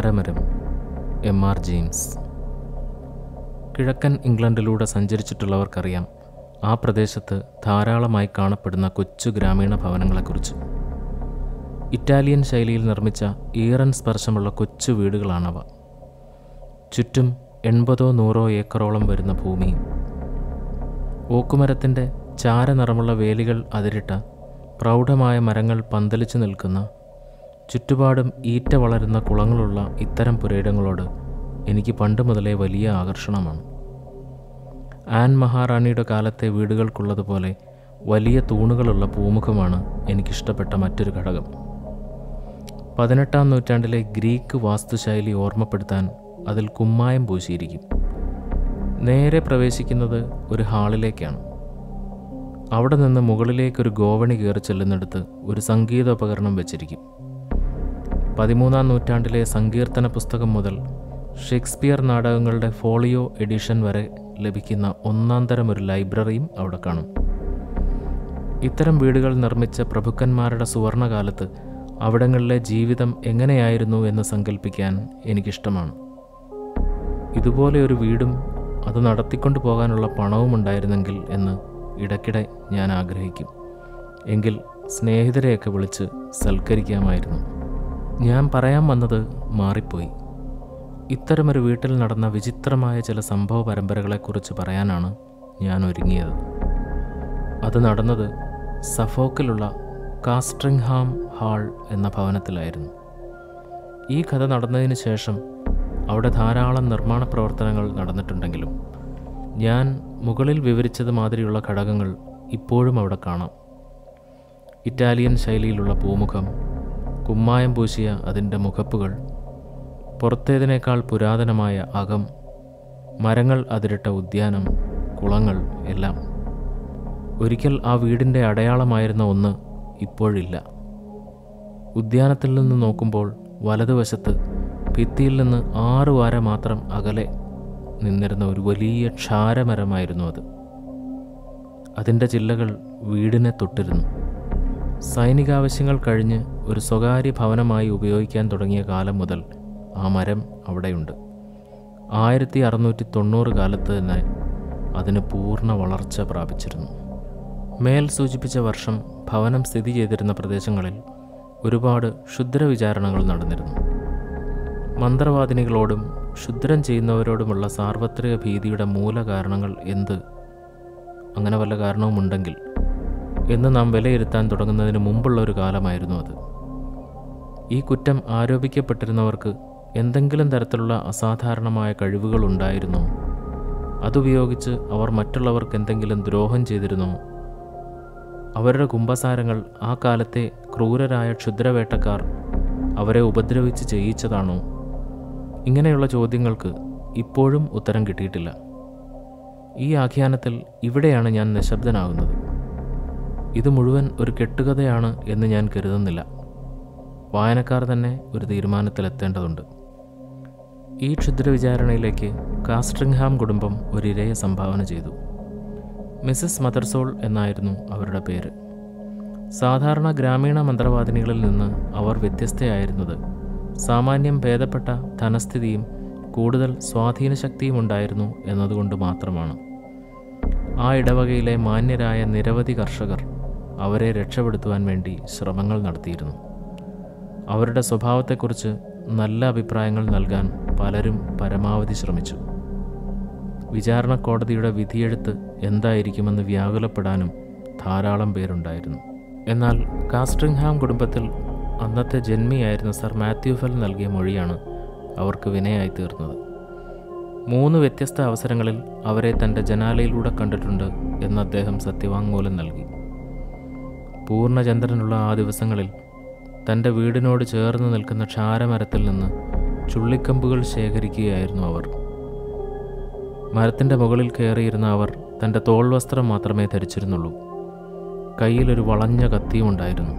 ചാരമരം M R James കിഴക്കൻ ഇംഗ്ലണ്ടിലൂടെ സഞ്ചരിച്ചിട്ടുള്ളവർക്കറിയാം ആ പ്രദേശത്ത് ധാരാളമായി കാണപ്പെടുന്ന കൊച്ചു ഗ്രാമീണ ഭവനങ്ങളെക്കുറിച്ച് ഇറ്റാലിയൻ ശൈലിയിൽ നിർമ്മിച്ച ഈറൻ സ്പർശമുള്ള കൊച്ചു വീടുകളാണവ ചുറ്റും എൺപതോ നൂറോ ഏക്കറോളം വരുന്ന ഭൂമിയും ഓക്കുമരത്തിൻ്റെ ചാരനിറമുള്ള വേലികൾ അതിരിട്ട പ്രൗഢമായ മരങ്ങൾ പന്തലിച്ചു നിൽക്കുന്ന ചുറ്റുപാടും ഈറ്റ വളരുന്ന കുളങ്ങളുള്ള ഇത്തരം പുരയിടങ്ങളോട് എനിക്ക് പണ്ട് മുതലേ വലിയ ആകർഷണമാണ് ആൻ മഹാറാണിയുടെ കാലത്തെ വീടുകൾക്കുള്ളതുപോലെ വലിയ തൂണുകളുള്ള പൂമുഖമാണ് എനിക്കിഷ്ടപ്പെട്ട മറ്റൊരു ഘടകം പതിനെട്ടാം നൂറ്റാണ്ടിലെ ഗ്രീക്ക് വാസ്തുശൈലി ഓർമ്മപ്പെടുത്താൻ അതിൽ കുമ്മായം പൂശിയിരിക്കും നേരെ പ്രവേശിക്കുന്നത് ഒരു ഹാളിലേക്കാണ് അവിടെ നിന്ന് മുകളിലേക്കൊരു ഗോവണി കയറി ചെല്ലുന്നിടത്ത് ഒരു സംഗീതോപകരണം വെച്ചിരിക്കും പതിമൂന്നാം നൂറ്റാണ്ടിലെ സങ്കീർത്തന പുസ്തകം മുതൽ ഷേക്സ്പിയർ നാടകങ്ങളുടെ ഫോളിയോ എഡിഷൻ വരെ ലഭിക്കുന്ന ഒന്നാം തരം ഒരു ലൈബ്രറിയും അവിടെ കാണും ഇത്തരം വീടുകൾ നിർമ്മിച്ച പ്രഭുക്കന്മാരുടെ സുവർണകാലത്ത് അവിടങ്ങളിലെ ജീവിതം എങ്ങനെയായിരുന്നു എന്ന് സങ്കല്പിക്കാൻ എനിക്കിഷ്ടമാണ് ഇതുപോലെ ഒരു വീടും അത് നടത്തിക്കൊണ്ടു പോകാനുള്ള പണവും ഉണ്ടായിരുന്നെങ്കിൽ എന്ന് ഇടയ്ക്കിടെ ഞാൻ ആഗ്രഹിക്കും എങ്കിൽ സ്നേഹിതരെയൊക്കെ വിളിച്ച് സൽക്കരിക്കാമായിരുന്നു ഞാൻ പറയാൻ വന്നത് മാറിപ്പോയി ഇത്തരമൊരു വീട്ടിൽ നടന്ന വിചിത്രമായ ചില സംഭവ പരമ്പരകളെക്കുറിച്ച് പറയാനാണ് ഞാൻ ഒരുങ്ങിയത് അത് നടന്നത് സഫോക്കിലുള്ള കാസ്ട്രിങ്ഹാം ഹാൾ എന്ന ഭവനത്തിലായിരുന്നു ഈ കഥ നടന്നതിന് ശേഷം അവിടെ ധാരാളം നിർമ്മാണ പ്രവർത്തനങ്ങൾ നടന്നിട്ടുണ്ടെങ്കിലും ഞാൻ മുകളിൽ വിവരിച്ചത് മാതിരിയുള്ള ഘടകങ്ങൾ ഇപ്പോഴും അവിടെ കാണാം ഇറ്റാലിയൻ ശൈലിയിലുള്ള പൂമുഖം കുമ്മായം പൂശിയ അതിൻ്റെ മുഖപ്പുകൾ പുറത്തേതിനേക്കാൾ പുരാതനമായ അകം മരങ്ങൾ അതിരിട്ട ഉദ്യാനം കുളങ്ങൾ എല്ലാം ഒരിക്കൽ ആ വീടിൻ്റെ അടയാളമായിരുന്ന ഒന്ന് ഇപ്പോഴില്ല ഉദ്യാനത്തിൽ നിന്ന് നോക്കുമ്പോൾ വലതുവശത്ത് ഭിത്തിയിൽ നിന്ന് ആറ് വാര മാത്രം അകലെ നിന്നിരുന്ന ഒരു വലിയ ക്ഷാരമരമായിരുന്നു അത് അതിൻ്റെ ചില്ലകൾ വീടിനെ തൊട്ടിരുന്നു സൈനികാവശ്യങ്ങൾ കഴിഞ്ഞ് ഒരു സ്വകാര്യ ഭവനമായി ഉപയോഗിക്കാൻ തുടങ്ങിയ കാലം മുതൽ ആ മരം അവിടെയുണ്ട് ആയിരത്തി അറുന്നൂറ്റി തൊണ്ണൂറ് കാലത്ത് തന്നെ അതിന് പൂർണ്ണ വളർച്ച പ്രാപിച്ചിരുന്നു മേൽ സൂചിപ്പിച്ച വർഷം ഭവനം സ്ഥിതി ചെയ്തിരുന്ന പ്രദേശങ്ങളിൽ ഒരുപാട് ക്ഷുദ്രവിചാരണകൾ നടന്നിരുന്നു മന്ത്രവാദിനികളോടും ക്ഷുദ്രം ചെയ്യുന്നവരോടുമുള്ള സാർവത്രിക ഭീതിയുടെ മൂലകാരണങ്ങൾ എന്ത് അങ്ങനെ വല്ല കാരണവുമുണ്ടെങ്കിൽ എന്ന് നാം വിലയിരുത്താൻ തുടങ്ങുന്നതിന് മുമ്പുള്ള ഒരു കാലമായിരുന്നു അത് ഈ കുറ്റം ആരോപിക്കപ്പെട്ടിരുന്നവർക്ക് എന്തെങ്കിലും തരത്തിലുള്ള അസാധാരണമായ കഴിവുകൾ ഉണ്ടായിരുന്നോ അതുപയോഗിച്ച് അവർ മറ്റുള്ളവർക്ക് എന്തെങ്കിലും ദ്രോഹം ചെയ്തിരുന്നോ അവരുടെ കുംഭസാരങ്ങൾ ആ കാലത്തെ ക്രൂരരായ ക്ഷുദ്രവേട്ടക്കാർ അവരെ ഉപദ്രവിച്ച് ചെയ്യിച്ചതാണോ ഇങ്ങനെയുള്ള ചോദ്യങ്ങൾക്ക് ഇപ്പോഴും ഉത്തരം കിട്ടിയിട്ടില്ല ഈ ആഖ്യാനത്തിൽ ഇവിടെയാണ് ഞാൻ നിശബ്ദനാകുന്നത് ഇത് മുഴുവൻ ഒരു കെട്ടുകഥയാണ് എന്ന് ഞാൻ കരുതുന്നില്ല വായനക്കാർ തന്നെ ഒരു തീരുമാനത്തിലെത്തേണ്ടതുണ്ട് ഈ ക്ഷുദ്രവിചാരണയിലേക്ക് കാസ്ട്രിങ്ഹാം കുടുംബം ഒരിരയെ സംഭാവന ചെയ്തു മിസസ് മദർസോൾ എന്നായിരുന്നു അവരുടെ പേര് സാധാരണ ഗ്രാമീണ മന്ത്രവാദിനികളിൽ നിന്ന് അവർ വ്യത്യസ്തയായിരുന്നത് സാമാന്യം ഭേദപ്പെട്ട ധനസ്ഥിതിയും കൂടുതൽ സ്വാധീനശക്തിയും ഉണ്ടായിരുന്നു എന്നതുകൊണ്ട് മാത്രമാണ് ആ ഇടവകയിലെ മാന്യരായ നിരവധി കർഷകർ അവരെ രക്ഷപ്പെടുത്തുവാൻ വേണ്ടി ശ്രമങ്ങൾ നടത്തിയിരുന്നു അവരുടെ സ്വഭാവത്തെക്കുറിച്ച് നല്ല അഭിപ്രായങ്ങൾ നൽകാൻ പലരും പരമാവധി ശ്രമിച്ചു വിചാരണ കോടതിയുടെ വിധിയെഴുത്ത് എന്തായിരിക്കുമെന്ന് വ്യാകുലപ്പെടാനും ധാരാളം പേരുണ്ടായിരുന്നു എന്നാൽ കാസ്ട്രിങ്ഹാം കുടുംബത്തിൽ അന്നത്തെ ജന്മിയായിരുന്ന സർ മാത്യു ഫെൽ നൽകിയ മൊഴിയാണ് അവർക്ക് വിനയായി തീർന്നത് മൂന്ന് വ്യത്യസ്ത അവസരങ്ങളിൽ അവരെ തൻ്റെ ജനാലയിലൂടെ കണ്ടിട്ടുണ്ട് എന്ന് അദ്ദേഹം സത്യവാങ്മൂലം നൽകി പൂർണ്ണചന്ദ്രനുള്ള ആ ദിവസങ്ങളിൽ തൻ്റെ വീടിനോട് ചേർന്ന് നിൽക്കുന്ന ക്ഷാരമരത്തിൽ നിന്ന് ചുള്ളിക്കമ്പുകൾ ശേഖരിക്കുകയായിരുന്നു അവർ മരത്തിൻ്റെ മുകളിൽ കയറിയിരുന്ന അവർ തൻ്റെ തോൾവസ്ത്രം മാത്രമേ ധരിച്ചിരുന്നുള്ളൂ കയ്യിലൊരു വളഞ്ഞ കത്തിയും ഉണ്ടായിരുന്നു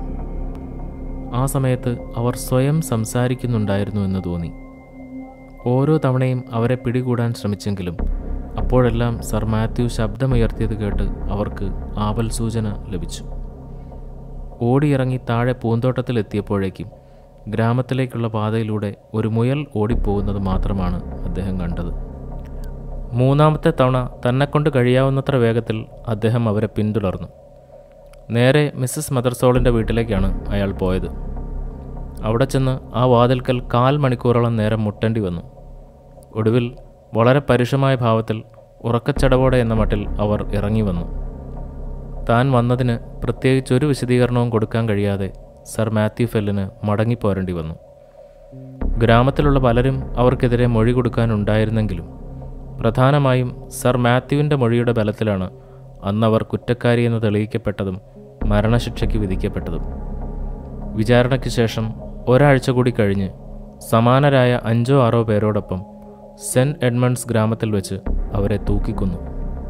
ആ സമയത്ത് അവർ സ്വയം സംസാരിക്കുന്നുണ്ടായിരുന്നു എന്ന് തോന്നി ഓരോ തവണയും അവരെ പിടികൂടാൻ ശ്രമിച്ചെങ്കിലും അപ്പോഴെല്ലാം സർ മാത്യു ശബ്ദമുയർത്തിയത് കേട്ട് അവർക്ക് ആപൽ സൂചന ലഭിച്ചു ഓടിയിറങ്ങി താഴെ പൂന്തോട്ടത്തിലെത്തിയപ്പോഴേക്കും ഗ്രാമത്തിലേക്കുള്ള പാതയിലൂടെ ഒരു മുയൽ ഓടിപ്പോകുന്നത് മാത്രമാണ് അദ്ദേഹം കണ്ടത് മൂന്നാമത്തെ തവണ തന്നെക്കൊണ്ട് കഴിയാവുന്നത്ര വേഗത്തിൽ അദ്ദേഹം അവരെ പിന്തുടർന്നു നേരെ മിസ്സസ് മദർസോളിൻ്റെ വീട്ടിലേക്കാണ് അയാൾ പോയത് അവിടെ ചെന്ന് ആ വാതിൽക്കൽ കാൽ മണിക്കൂറോളം നേരം മുട്ടേണ്ടി വന്നു ഒടുവിൽ വളരെ പരുഷമായ ഭാവത്തിൽ ഉറക്കച്ചടവോടെ എന്ന മട്ടിൽ അവർ ഇറങ്ങി വന്നു താൻ വന്നതിന് പ്രത്യേകിച്ച് ഒരു വിശദീകരണവും കൊടുക്കാൻ കഴിയാതെ സർ മാത്യു ഫെല്ലിന് മടങ്ങിപ്പോരേണ്ടി വന്നു ഗ്രാമത്തിലുള്ള പലരും അവർക്കെതിരെ മൊഴി കൊടുക്കാനുണ്ടായിരുന്നെങ്കിലും പ്രധാനമായും സർ മാത്യുവിൻ്റെ മൊഴിയുടെ ബലത്തിലാണ് അന്നവർ കുറ്റക്കാരിയെന്ന് തെളിയിക്കപ്പെട്ടതും മരണശിക്ഷയ്ക്ക് വിധിക്കപ്പെട്ടതും വിചാരണയ്ക്ക് ശേഷം ഒരാഴ്ച കൂടി കഴിഞ്ഞ് സമാനരായ അഞ്ചോ ആറോ പേരോടൊപ്പം സെൻറ്റ് എഡ്മണ്ട്സ് ഗ്രാമത്തിൽ വെച്ച് അവരെ തൂക്കിക്കൊന്നു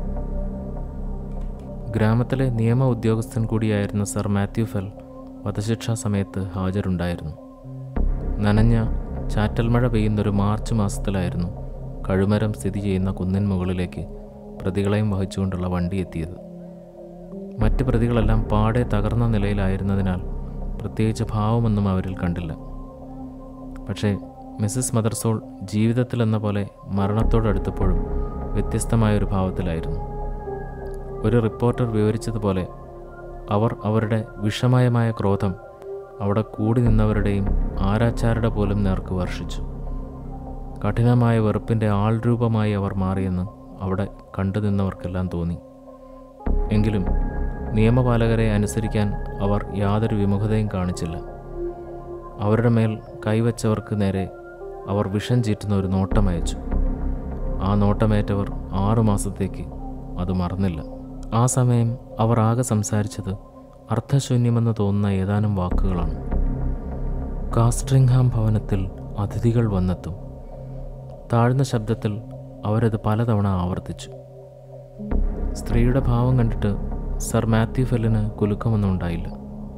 ഗ്രാമത്തിലെ നിയമ ഉദ്യോഗസ്ഥൻ കൂടിയായിരുന്ന സർ മാത്യു ഫെൽ വധശിക്ഷാ സമയത്ത് ഹാജരുണ്ടായിരുന്നു നനഞ്ഞ ചാറ്റൽ മഴ പെയ്യുന്നൊരു മാർച്ച് മാസത്തിലായിരുന്നു കഴുമരം സ്ഥിതി ചെയ്യുന്ന കുന്നിൻ മുകളിലേക്ക് പ്രതികളെയും വഹിച്ചുകൊണ്ടുള്ള വണ്ടി എത്തിയത് മറ്റ് പ്രതികളെല്ലാം പാടെ തകർന്ന നിലയിലായിരുന്നതിനാൽ പ്രത്യേകിച്ച് ഭാവമൊന്നും അവരിൽ കണ്ടില്ല പക്ഷേ മിസ്സസ് മദർസോൾ ജീവിതത്തിലെന്ന പോലെ മരണത്തോടടുത്തപ്പോഴും വ്യത്യസ്തമായൊരു ഭാവത്തിലായിരുന്നു ഒരു റിപ്പോർട്ടർ വിവരിച്ചതുപോലെ അവർ അവരുടെ വിഷമയമായ ക്രോധം അവിടെ കൂടി നിന്നവരുടെയും ആരാച്ചാരുടെ പോലും നേർക്ക് വർഷിച്ചു കഠിനമായ വെറുപ്പിൻ്റെ ആൾരൂപമായി അവർ മാറിയെന്ന് അവിടെ കണ്ടു നിന്നവർക്കെല്ലാം തോന്നി എങ്കിലും നിയമപാലകരെ അനുസരിക്കാൻ അവർ യാതൊരു വിമുഖതയും കാണിച്ചില്ല അവരുടെ മേൽ കൈവച്ചവർക്ക് നേരെ അവർ വിഷം ചീറ്റുന്ന ഒരു നോട്ടം അയച്ചു ആ നോട്ടമേറ്റവർ ആറുമാസത്തേക്ക് അത് മറന്നില്ല ആ സമയം അവർ ആകെ സംസാരിച്ചത് അർത്ഥശൂന്യമെന്ന് തോന്നുന്ന ഏതാനും വാക്കുകളാണ് കാസ്ട്രിംഗ്ഹാം ഭവനത്തിൽ അതിഥികൾ വന്നെത്തും താഴ്ന്ന ശബ്ദത്തിൽ അവരത് പലതവണ ആവർത്തിച്ചു സ്ത്രീയുടെ ഭാവം കണ്ടിട്ട് സർ മാത്യു ഫെല്ലിന് കുലുക്കമൊന്നും ഉണ്ടായില്ല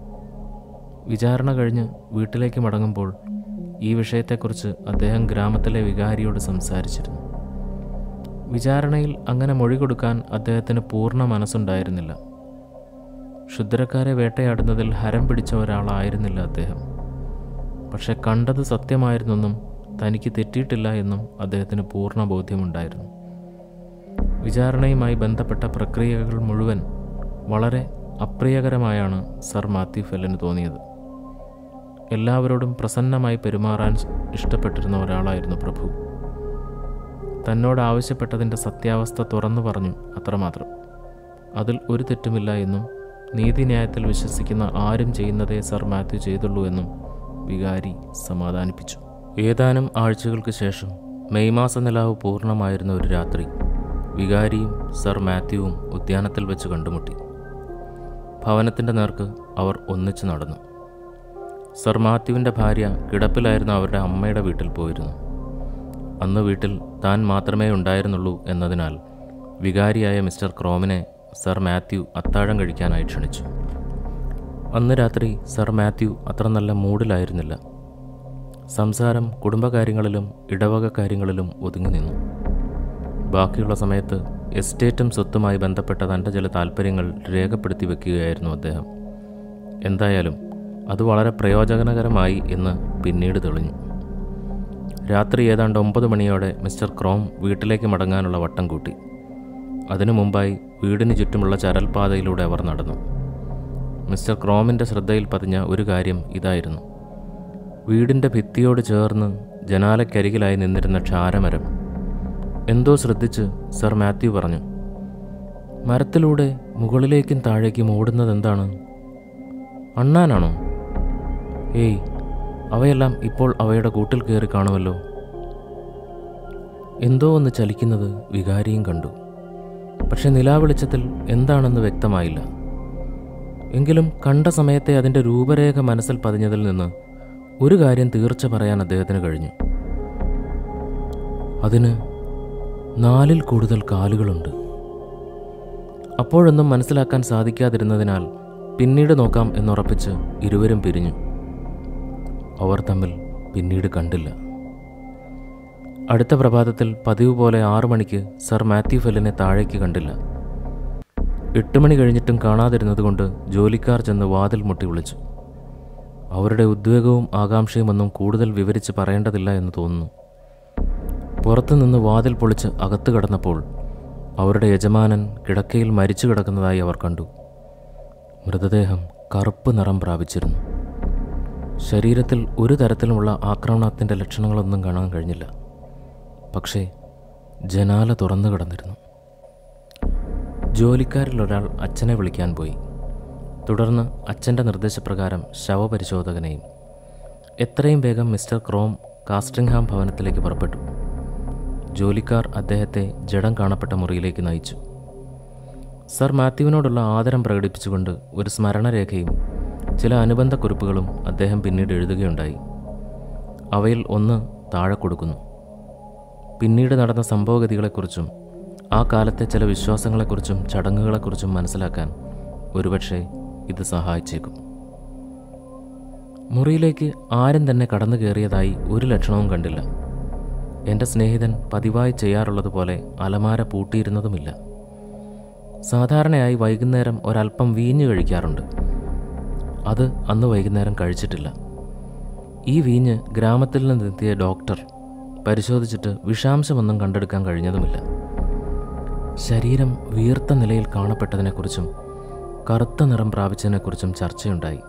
വിചാരണ കഴിഞ്ഞ് വീട്ടിലേക്ക് മടങ്ങുമ്പോൾ ഈ വിഷയത്തെക്കുറിച്ച് അദ്ദേഹം ഗ്രാമത്തിലെ വികാരിയോട് സംസാരിച്ചിരുന്നു വിചാരണയിൽ അങ്ങനെ മൊഴി കൊടുക്കാൻ അദ്ദേഹത്തിന് പൂർണ്ണ മനസ്സുണ്ടായിരുന്നില്ല ക്ഷുദ്രക്കാരെ വേട്ടയാടുന്നതിൽ ഹരം പിടിച്ച ഒരാളായിരുന്നില്ല അദ്ദേഹം പക്ഷെ കണ്ടത് സത്യമായിരുന്നെന്നും തനിക്ക് തെറ്റിയിട്ടില്ല എന്നും അദ്ദേഹത്തിന് പൂർണ്ണ ബോധ്യമുണ്ടായിരുന്നു വിചാരണയുമായി ബന്ധപ്പെട്ട പ്രക്രിയകൾ മുഴുവൻ വളരെ അപ്രിയകരമായാണ് സർ മാത്യു ഫെല്ലിന് തോന്നിയത് എല്ലാവരോടും പ്രസന്നമായി പെരുമാറാൻ ഇഷ്ടപ്പെട്ടിരുന്ന ഒരാളായിരുന്നു പ്രഭു തന്നോട് ആവശ്യപ്പെട്ടതിൻ്റെ സത്യാവസ്ഥ തുറന്നു പറഞ്ഞു അത്രമാത്രം അതിൽ ഒരു തെറ്റുമില്ല എന്നും നീതിന്യായത്തിൽ വിശ്വസിക്കുന്ന ആരും ചെയ്യുന്നതേ സർ മാത്യു ചെയ്തുള്ളൂ എന്നും വികാരി സമാധാനിപ്പിച്ചു ഏതാനും ആഴ്ചകൾക്ക് ശേഷം മെയ് മാസ നിലാവ് പൂർണ്ണമായിരുന്ന ഒരു രാത്രി വികാരിയും സർ മാത്യുവും ഉദ്യാനത്തിൽ വെച്ച് കണ്ടുമുട്ടി ഭവനത്തിൻ്റെ നേർക്ക് അവർ ഒന്നിച്ചു നടന്നു സർ മാത്യുവിൻ്റെ ഭാര്യ കിടപ്പിലായിരുന്ന അവരുടെ അമ്മയുടെ വീട്ടിൽ പോയിരുന്നു അന്ന് വീട്ടിൽ താൻ മാത്രമേ ഉണ്ടായിരുന്നുള്ളൂ എന്നതിനാൽ വികാരിയായ മിസ്റ്റർ ക്രോമിനെ സർ മാത്യു അത്താഴം കഴിക്കാനായി ക്ഷണിച്ചു അന്ന് രാത്രി സർ മാത്യു അത്ര നല്ല മൂഡിലായിരുന്നില്ല സംസാരം കുടുംബകാര്യങ്ങളിലും ഇടവക കാര്യങ്ങളിലും ഒതുങ്ങി നിന്നു ബാക്കിയുള്ള സമയത്ത് എസ്റ്റേറ്റും സ്വത്തുമായി ബന്ധപ്പെട്ട തൻ്റെ ചില താല്പര്യങ്ങൾ രേഖപ്പെടുത്തി വെക്കുകയായിരുന്നു അദ്ദേഹം എന്തായാലും അത് വളരെ പ്രയോജനകരമായി എന്ന് പിന്നീട് തെളിഞ്ഞു രാത്രി ഏതാണ്ട് ഒമ്പത് മണിയോടെ മിസ്റ്റർ ക്രോം വീട്ടിലേക്ക് മടങ്ങാനുള്ള വട്ടം കൂട്ടി അതിനു മുമ്പായി വീടിന് ചുറ്റുമുള്ള ചരൽപാതയിലൂടെ അവർ നടന്നു മിസ്റ്റർ ക്രോമിൻ്റെ ശ്രദ്ധയിൽ പതിഞ്ഞ ഒരു കാര്യം ഇതായിരുന്നു വീടിൻ്റെ ഭിത്തിയോട് ചേർന്ന് ജനാലക്കരികിലായി നിന്നിരുന്ന ക്ഷാരമരം എന്തോ ശ്രദ്ധിച്ച് സർ മാത്യു പറഞ്ഞു മരത്തിലൂടെ മുകളിലേക്കും താഴേക്കും ഓടുന്നത് എന്താണ് അണ്ണാനാണോ ഏയ് അവയെല്ലാം ഇപ്പോൾ അവയുടെ കൂട്ടിൽ കയറി കാണുമല്ലോ എന്തോ ഒന്ന് ചലിക്കുന്നത് വികാരിയും കണ്ടു പക്ഷെ നിലാവെളിച്ചത്തിൽ എന്താണെന്ന് വ്യക്തമായില്ല എങ്കിലും കണ്ട സമയത്തെ അതിൻ്റെ രൂപരേഖ മനസ്സിൽ പതിഞ്ഞതിൽ നിന്ന് ഒരു കാര്യം തീർച്ച പറയാൻ അദ്ദേഹത്തിന് കഴിഞ്ഞു അതിന് നാലിൽ കൂടുതൽ കാലുകളുണ്ട് അപ്പോഴൊന്നും മനസ്സിലാക്കാൻ സാധിക്കാതിരുന്നതിനാൽ പിന്നീട് നോക്കാം എന്നുറപ്പിച്ച് ഇരുവരും പിരിഞ്ഞു അവർ തമ്മിൽ പിന്നീട് കണ്ടില്ല അടുത്ത പ്രഭാതത്തിൽ പതിവ് പോലെ ആറു മണിക്ക് സർ മാത്യു ഫെല്ലിനെ താഴേക്ക് കണ്ടില്ല എട്ട് മണി കഴിഞ്ഞിട്ടും കാണാതിരുന്നതുകൊണ്ട് ജോലിക്കാർ ചെന്ന് വാതിൽ മുട്ടി വിളിച്ചു അവരുടെ ഉദ്വേഗവും ആകാംക്ഷയും ഒന്നും കൂടുതൽ വിവരിച്ച് പറയേണ്ടതില്ല എന്ന് തോന്നുന്നു പുറത്തുനിന്ന് വാതിൽ പൊളിച്ച് അകത്ത് കടന്നപ്പോൾ അവരുടെ യജമാനൻ കിടക്കയിൽ മരിച്ചു കിടക്കുന്നതായി അവർ കണ്ടു മൃതദേഹം കറുപ്പ് നിറം പ്രാപിച്ചിരുന്നു ശരീരത്തിൽ ഒരു തരത്തിലുമുള്ള ആക്രമണത്തിൻ്റെ ലക്ഷണങ്ങളൊന്നും കാണാൻ കഴിഞ്ഞില്ല പക്ഷേ ജനാല തുറന്നു കിടന്നിരുന്നു ജോലിക്കാരിൽ ഒരാൾ അച്ഛനെ വിളിക്കാൻ പോയി തുടർന്ന് അച്ഛൻ്റെ നിർദ്ദേശപ്രകാരം ശവപരിശോധകനെയും എത്രയും വേഗം മിസ്റ്റർ ക്രോം കാസ്ട്രിംഗ്ഹാം ഭവനത്തിലേക്ക് പുറപ്പെട്ടു ജോലിക്കാർ അദ്ദേഹത്തെ ജഡം കാണപ്പെട്ട മുറിയിലേക്ക് നയിച്ചു സർ മാത്യുവിനോടുള്ള ആദരം പ്രകടിപ്പിച്ചുകൊണ്ട് ഒരു സ്മരണരേഖയും ചില അനുബന്ധ കുറിപ്പുകളും അദ്ദേഹം പിന്നീട് എഴുതുകയുണ്ടായി അവയിൽ ഒന്ന് താഴെ കൊടുക്കുന്നു പിന്നീട് നടന്ന സംഭവഗതികളെക്കുറിച്ചും ആ കാലത്തെ ചില വിശ്വാസങ്ങളെക്കുറിച്ചും ചടങ്ങുകളെക്കുറിച്ചും മനസ്സിലാക്കാൻ ഒരുപക്ഷെ ഇത് സഹായിച്ചേക്കും മുറിയിലേക്ക് ആരും തന്നെ കടന്നു കയറിയതായി ഒരു ലക്ഷണവും കണ്ടില്ല എൻ്റെ സ്നേഹിതൻ പതിവായി ചെയ്യാറുള്ളതുപോലെ അലമാര പൂട്ടിയിരുന്നതുമില്ല സാധാരണയായി വൈകുന്നേരം ഒരല്പം വീഞ്ഞ് കഴിക്കാറുണ്ട് അത് അന്ന് വൈകുന്നേരം കഴിച്ചിട്ടില്ല ഈ വീഞ്ഞ് ഗ്രാമത്തിൽ നിന്നെത്തിയ ഡോക്ടർ പരിശോധിച്ചിട്ട് വിഷാംശമൊന്നും കണ്ടെടുക്കാൻ കഴിഞ്ഞതുമില്ല ശരീരം വീർത്ത നിലയിൽ കാണപ്പെട്ടതിനെക്കുറിച്ചും കറുത്ത നിറം പ്രാപിച്ചതിനെക്കുറിച്ചും ചർച്ചയുണ്ടായി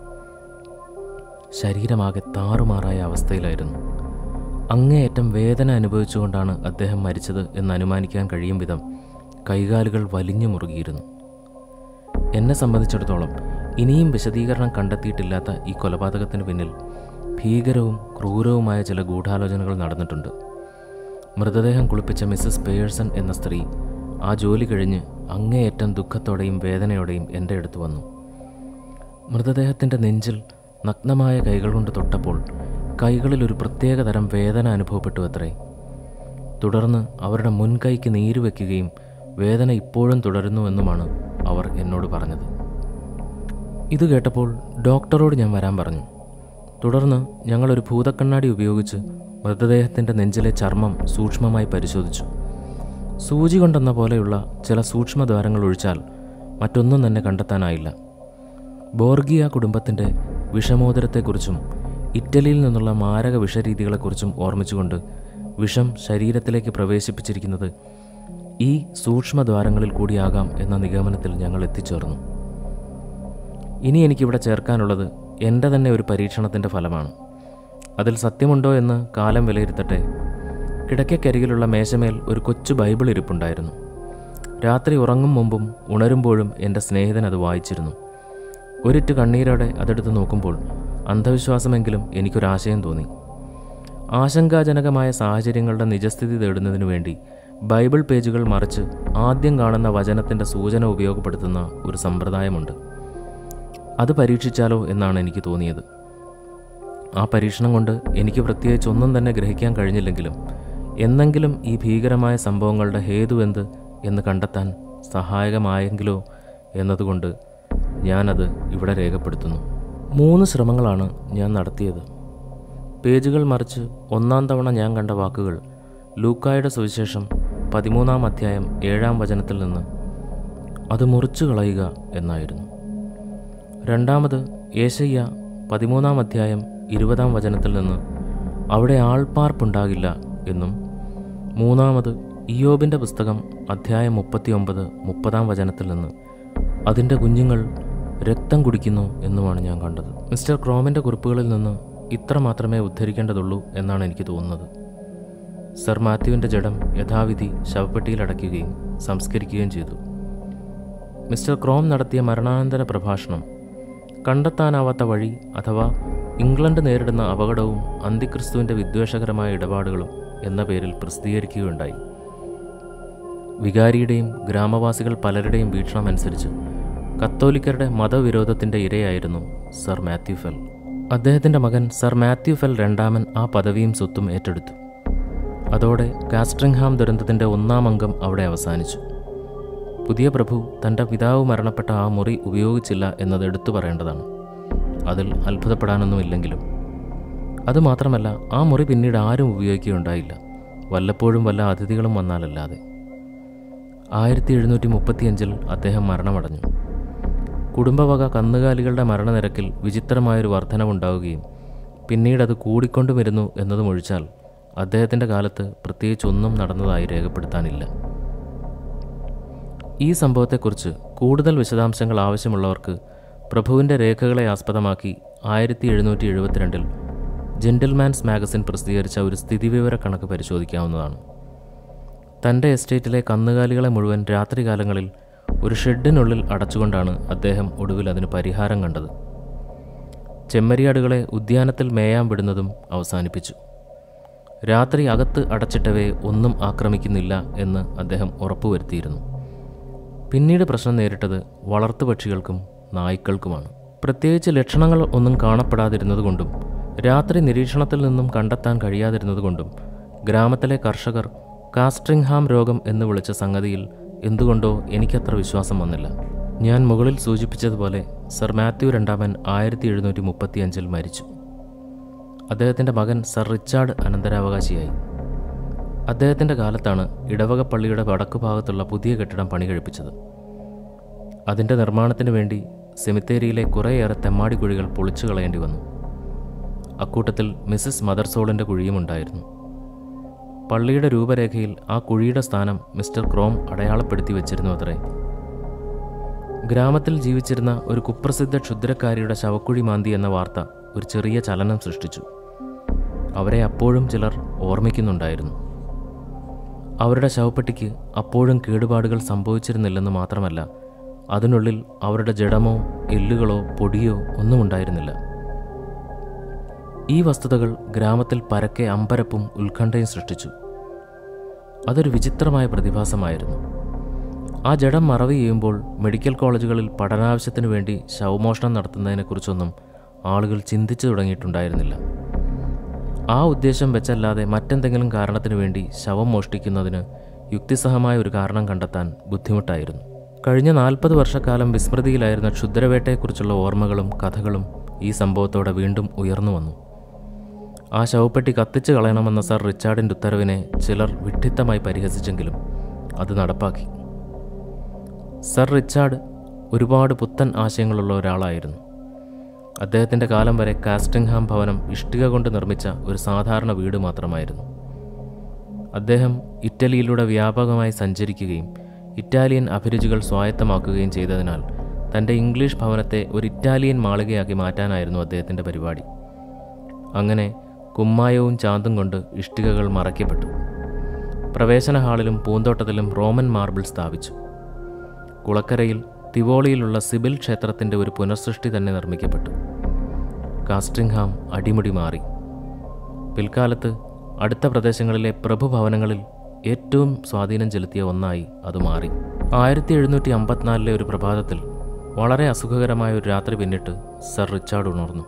ശരീരമാകെ താറുമാറായ അവസ്ഥയിലായിരുന്നു അങ്ങേയറ്റം വേദന അനുഭവിച്ചുകൊണ്ടാണ് അദ്ദേഹം മരിച്ചത് എന്ന് അനുമാനിക്കാൻ കഴിയും വിധം കൈകാലുകൾ വലിഞ്ഞു മുറുകിയിരുന്നു എന്നെ സംബന്ധിച്ചിടത്തോളം ഇനിയും വിശദീകരണം കണ്ടെത്തിയിട്ടില്ലാത്ത ഈ കൊലപാതകത്തിന് പിന്നിൽ ഭീകരവും ക്രൂരവുമായ ചില ഗൂഢാലോചനകൾ നടന്നിട്ടുണ്ട് മൃതദേഹം കുളിപ്പിച്ച മിസ്സസ് പേഴ്സൺ എന്ന സ്ത്രീ ആ ജോലി കഴിഞ്ഞ് അങ്ങേയറ്റം ദുഃഖത്തോടെയും വേദനയോടെയും എൻ്റെ അടുത്ത് വന്നു മൃതദേഹത്തിൻ്റെ നെഞ്ചിൽ നഗ്നമായ കൈകൾ കൊണ്ട് തൊട്ടപ്പോൾ കൈകളിൽ ഒരു പ്രത്യേക തരം വേദന അനുഭവപ്പെട്ടു അത്രേ തുടർന്ന് അവരുടെ മുൻകൈക്ക് നീര് വയ്ക്കുകയും വേദന ഇപ്പോഴും തുടരുന്നുവെന്നുമാണ് അവർ എന്നോട് പറഞ്ഞത് ഇത് കേട്ടപ്പോൾ ഡോക്ടറോട് ഞാൻ വരാൻ പറഞ്ഞു തുടർന്ന് ഞങ്ങളൊരു ഭൂതക്കണ്ണാടി ഉപയോഗിച്ച് മൃതദേഹത്തിൻ്റെ നെഞ്ചിലെ ചർമ്മം സൂക്ഷ്മമായി പരിശോധിച്ചു സൂചി കൊണ്ടെന്ന പോലെയുള്ള ചില സൂക്ഷ്മദ്വാരങ്ങൾ ഒഴിച്ചാൽ മറ്റൊന്നും തന്നെ കണ്ടെത്താനായില്ല ബോർഗിയ കുടുംബത്തിൻ്റെ വിഷമോദരത്തെക്കുറിച്ചും ഇറ്റലിയിൽ നിന്നുള്ള മാരക വിഷരീതികളെക്കുറിച്ചും ഓർമ്മിച്ചുകൊണ്ട് വിഷം ശരീരത്തിലേക്ക് പ്രവേശിപ്പിച്ചിരിക്കുന്നത് ഈ സൂക്ഷ്മദ്വാരങ്ങളിൽ കൂടിയാകാം എന്ന നിഗമനത്തിൽ ഞങ്ങൾ എത്തിച്ചേർന്നു ഇനി എനിക്കിവിടെ ചേർക്കാനുള്ളത് എൻ്റെ തന്നെ ഒരു പരീക്ഷണത്തിൻ്റെ ഫലമാണ് അതിൽ സത്യമുണ്ടോ എന്ന് കാലം വിലയിരുത്തട്ടെ കിടക്കക്കരികിലുള്ള മേശമേൽ ഒരു കൊച്ചു ബൈബിൾ ഇരിപ്പുണ്ടായിരുന്നു രാത്രി ഉറങ്ങും മുമ്പും ഉണരുമ്പോഴും എൻ്റെ സ്നേഹിതൻ അത് വായിച്ചിരുന്നു ഒരിറ്റ് കണ്ണീരോടെ അതെടുത്ത് നോക്കുമ്പോൾ അന്ധവിശ്വാസമെങ്കിലും എനിക്കൊരാശയം തോന്നി ആശങ്കാജനകമായ സാഹചര്യങ്ങളുടെ നിജസ്ഥിതി തേടുന്നതിനു വേണ്ടി ബൈബിൾ പേജുകൾ മറിച്ച് ആദ്യം കാണുന്ന വചനത്തിൻ്റെ സൂചന ഉപയോഗപ്പെടുത്തുന്ന ഒരു സമ്പ്രദായമുണ്ട് അത് പരീക്ഷിച്ചാലോ എന്നാണ് എനിക്ക് തോന്നിയത് ആ പരീക്ഷണം കൊണ്ട് എനിക്ക് പ്രത്യേകിച്ച് ഒന്നും തന്നെ ഗ്രഹിക്കാൻ കഴിഞ്ഞില്ലെങ്കിലും എന്നെങ്കിലും ഈ ഭീകരമായ സംഭവങ്ങളുടെ ഹേതു എന്ത് എന്ന് കണ്ടെത്താൻ സഹായകമായെങ്കിലോ എന്നതുകൊണ്ട് ഞാനത് ഇവിടെ രേഖപ്പെടുത്തുന്നു മൂന്ന് ശ്രമങ്ങളാണ് ഞാൻ നടത്തിയത് പേജുകൾ മറിച്ച് ഒന്നാം തവണ ഞാൻ കണ്ട വാക്കുകൾ ലൂക്കായുടെ സുവിശേഷം പതിമൂന്നാം അധ്യായം ഏഴാം വചനത്തിൽ നിന്ന് അത് മുറിച്ചു കളയുക എന്നായിരുന്നു രണ്ടാമത് ഏശയ്യ പതിമൂന്നാം അധ്യായം ഇരുപതാം വചനത്തിൽ നിന്ന് അവിടെ ആൾപ്പാർപ്പുണ്ടാകില്ല എന്നും മൂന്നാമത് ഇയോബിൻ്റെ പുസ്തകം അധ്യായം മുപ്പത്തിയൊമ്പത് മുപ്പതാം വചനത്തിൽ നിന്ന് അതിൻ്റെ കുഞ്ഞുങ്ങൾ രക്തം കുടിക്കുന്നു എന്നുമാണ് ഞാൻ കണ്ടത് മിസ്റ്റർ ക്രോമിൻ്റെ കുറിപ്പുകളിൽ നിന്ന് ഇത്ര മാത്രമേ ഉദ്ധരിക്കേണ്ടതുള്ളൂ എന്നാണ് എനിക്ക് തോന്നുന്നത് സർ മാത്യുവിൻ്റെ ജഡം യഥാവിധി ശവപ്പെട്ടിയിൽ അടയ്ക്കുകയും സംസ്കരിക്കുകയും ചെയ്തു മിസ്റ്റർ ക്രോം നടത്തിയ മരണാനന്തര പ്രഭാഷണം കണ്ടെത്താനാവാത്ത വഴി അഥവാ ഇംഗ്ലണ്ട് നേരിടുന്ന അപകടവും അന്തിക്രിസ്തുവിൻ്റെ വിദ്വേഷകരമായ ഇടപാടുകളും എന്ന പേരിൽ പ്രസിദ്ധീകരിക്കുകയുണ്ടായി വികാരിയുടെയും ഗ്രാമവാസികൾ പലരുടെയും വീക്ഷണം അനുസരിച്ച് കത്തോലിക്കരുടെ മതവിരോധത്തിൻ്റെ ഇരയായിരുന്നു സർ മാത്യു ഫെൽ അദ്ദേഹത്തിൻ്റെ മകൻ സർ മാത്യു ഫെൽ രണ്ടാമൻ ആ പദവിയും സ്വത്തും ഏറ്റെടുത്തു അതോടെ കാസ്ട്രിംഗ്ഹാം ദുരന്തത്തിൻ്റെ ഒന്നാം അംഗം അവിടെ അവസാനിച്ചു പുതിയ പ്രഭു തൻ്റെ പിതാവ് മരണപ്പെട്ട ആ മുറി ഉപയോഗിച്ചില്ല എന്നത് എടുത്തു പറയേണ്ടതാണ് അതിൽ അത്ഭുതപ്പെടാനൊന്നുമില്ലെങ്കിലും അതുമാത്രമല്ല ആ മുറി പിന്നീട് ആരും ഉപയോഗിക്കുകയുണ്ടായില്ല വല്ലപ്പോഴും വല്ല അതിഥികളും വന്നാലല്ലാതെ ആയിരത്തി എഴുന്നൂറ്റി മുപ്പത്തിയഞ്ചിൽ അദ്ദേഹം മരണമടഞ്ഞു കുടുംബവക കന്നുകാലികളുടെ മരണനിരക്കിൽ വിചിത്രമായൊരു വർധനവുണ്ടാവുകയും പിന്നീട് അത് കൂടിക്കൊണ്ടു വരുന്നു എന്നതും ഒഴിച്ചാൽ അദ്ദേഹത്തിൻ്റെ കാലത്ത് പ്രത്യേകിച്ചൊന്നും നടന്നതായി രേഖപ്പെടുത്താനില്ല ഈ സംഭവത്തെക്കുറിച്ച് കൂടുതൽ വിശദാംശങ്ങൾ ആവശ്യമുള്ളവർക്ക് പ്രഭുവിൻ്റെ രേഖകളെ ആസ്പദമാക്കി ആയിരത്തി എഴുന്നൂറ്റി എഴുപത്തിരണ്ടിൽ ജെന്റിൽമാൻസ് മാഗസിൻ പ്രസിദ്ധീകരിച്ച ഒരു സ്ഥിതിവിവര കണക്ക് പരിശോധിക്കാവുന്നതാണ് തൻ്റെ എസ്റ്റേറ്റിലെ കന്നുകാലികളെ മുഴുവൻ രാത്രികാലങ്ങളിൽ ഒരു ഷെഡിനുള്ളിൽ അടച്ചുകൊണ്ടാണ് അദ്ദേഹം ഒടുവിൽ അതിന് പരിഹാരം കണ്ടത് ചെമ്മരിയാടുകളെ ഉദ്യാനത്തിൽ മേയാൻ വിടുന്നതും അവസാനിപ്പിച്ചു രാത്രി അകത്ത് അടച്ചിട്ടവയെ ഒന്നും ആക്രമിക്കുന്നില്ല എന്ന് അദ്ദേഹം ഉറപ്പുവരുത്തിയിരുന്നു പിന്നീട് പ്രശ്നം നേരിട്ടത് വളർത്തുപക്ഷികൾക്കും നായ്ക്കൾക്കുമാണ് പ്രത്യേകിച്ച് ലക്ഷണങ്ങൾ ഒന്നും കാണപ്പെടാതിരുന്നതുകൊണ്ടും രാത്രി നിരീക്ഷണത്തിൽ നിന്നും കണ്ടെത്താൻ കഴിയാതിരുന്നതുകൊണ്ടും ഗ്രാമത്തിലെ കർഷകർ കാസ്ട്രിംഗ്ഹാം രോഗം എന്ന് വിളിച്ച സംഗതിയിൽ എന്തുകൊണ്ടോ എനിക്കത്ര വിശ്വാസം വന്നില്ല ഞാൻ മുകളിൽ സൂചിപ്പിച്ചതുപോലെ സർ മാത്യു രണ്ടാമൻ ആയിരത്തി എഴുന്നൂറ്റി മുപ്പത്തിയഞ്ചിൽ മരിച്ചു അദ്ദേഹത്തിൻ്റെ മകൻ സർ റിച്ചാർഡ് അനന്തരാവകാശിയായി അദ്ദേഹത്തിൻ്റെ കാലത്താണ് ഇടവക പള്ളിയുടെ വടക്കു ഭാഗത്തുള്ള പുതിയ കെട്ടിടം പണി കഴിപ്പിച്ചത് അതിൻ്റെ നിർമ്മാണത്തിന് വേണ്ടി സെമിത്തേരിയിലെ കുറേയേറെ തെമ്മാടി കുഴികൾ പൊളിച്ചു കളയേണ്ടി വന്നു അക്കൂട്ടത്തിൽ മിസ്സസ് മദർസോളിൻ്റെ കുഴിയും ഉണ്ടായിരുന്നു പള്ളിയുടെ രൂപരേഖയിൽ ആ കുഴിയുടെ സ്ഥാനം മിസ്റ്റർ ക്രോം അടയാളപ്പെടുത്തി വെച്ചിരുന്നു അത്രേ ഗ്രാമത്തിൽ ജീവിച്ചിരുന്ന ഒരു കുപ്രസിദ്ധ ക്ഷുദ്രക്കാരിയുടെ ശവക്കുഴി മാന്തി എന്ന വാർത്ത ഒരു ചെറിയ ചലനം സൃഷ്ടിച്ചു അവരെ അപ്പോഴും ചിലർ ഓർമ്മിക്കുന്നുണ്ടായിരുന്നു അവരുടെ ശവപ്പെട്ടിക്ക് അപ്പോഴും കേടുപാടുകൾ സംഭവിച്ചിരുന്നില്ലെന്ന് മാത്രമല്ല അതിനുള്ളിൽ അവരുടെ ജഡമോ എല്ലുകളോ പൊടിയോ ഒന്നും ഉണ്ടായിരുന്നില്ല ഈ വസ്തുതകൾ ഗ്രാമത്തിൽ പരക്കെ അമ്പരപ്പും ഉത്കണ്ഠയും സൃഷ്ടിച്ചു അതൊരു വിചിത്രമായ പ്രതിഭാസമായിരുന്നു ആ ജഡം മറവ് ചെയ്യുമ്പോൾ മെഡിക്കൽ കോളേജുകളിൽ പഠനാവശ്യത്തിനു വേണ്ടി ശവമോഷണം നടത്തുന്നതിനെക്കുറിച്ചൊന്നും ആളുകൾ ചിന്തിച്ചു തുടങ്ങിയിട്ടുണ്ടായിരുന്നില്ല ആ ഉദ്ദേശം വെച്ചല്ലാതെ മറ്റെന്തെങ്കിലും കാരണത്തിനു വേണ്ടി ശവം മോഷ്ടിക്കുന്നതിന് യുക്തിസഹമായ ഒരു കാരണം കണ്ടെത്താൻ ബുദ്ധിമുട്ടായിരുന്നു കഴിഞ്ഞ നാൽപ്പത് വർഷക്കാലം വിസ്മൃതിയിലായിരുന്ന ക്ഷുദ്രവേട്ടയെക്കുറിച്ചുള്ള ഓർമ്മകളും കഥകളും ഈ സംഭവത്തോടെ വീണ്ടും ഉയർന്നു വന്നു ആ ശവപ്പെട്ടി കത്തിച്ചു കളയണമെന്ന സർ റിച്ചാർഡിൻ്റെ ഉത്തരവിനെ ചിലർ വിഡ്ഢിത്തമായി പരിഹസിച്ചെങ്കിലും അത് നടപ്പാക്കി സർ റിച്ചാർഡ് ഒരുപാട് പുത്തൻ ആശയങ്ങളുള്ള ഒരാളായിരുന്നു അദ്ദേഹത്തിൻ്റെ കാലം വരെ കാസ്റ്റിംഗ്ഹാം ഭവനം ഇഷ്ടിക കൊണ്ട് നിർമ്മിച്ച ഒരു സാധാരണ വീട് മാത്രമായിരുന്നു അദ്ദേഹം ഇറ്റലിയിലൂടെ വ്യാപകമായി സഞ്ചരിക്കുകയും ഇറ്റാലിയൻ അഭിരുചികൾ സ്വായത്തമാക്കുകയും ചെയ്തതിനാൽ തൻ്റെ ഇംഗ്ലീഷ് ഭവനത്തെ ഒരു ഇറ്റാലിയൻ മാളികയാക്കി മാറ്റാനായിരുന്നു അദ്ദേഹത്തിൻ്റെ പരിപാടി അങ്ങനെ കുമ്മായവും ചാന്തും കൊണ്ട് ഇഷ്ടികകൾ മറയ്ക്കപ്പെട്ടു പ്രവേശന ഹാളിലും പൂന്തോട്ടത്തിലും റോമൻ മാർബിൾ സ്ഥാപിച്ചു കുളക്കരയിൽ തിവോളിയിലുള്ള സിബിൽ ക്ഷേത്രത്തിൻ്റെ ഒരു പുനഃസൃഷ്ടി തന്നെ നിർമ്മിക്കപ്പെട്ടു കാസ്ട്രിംഗ്ഹാം അടിമുടി മാറി പിൽക്കാലത്ത് അടുത്ത പ്രദേശങ്ങളിലെ പ്രഭുഭവനങ്ങളിൽ ഏറ്റവും സ്വാധീനം ചെലുത്തിയ ഒന്നായി അത് മാറി ആയിരത്തി എഴുന്നൂറ്റി അമ്പത്തിനാലിലെ ഒരു പ്രഭാതത്തിൽ വളരെ അസുഖകരമായ ഒരു രാത്രി പിന്നിട്ട് സർ റിച്ചാർഡ് ഉണർന്നു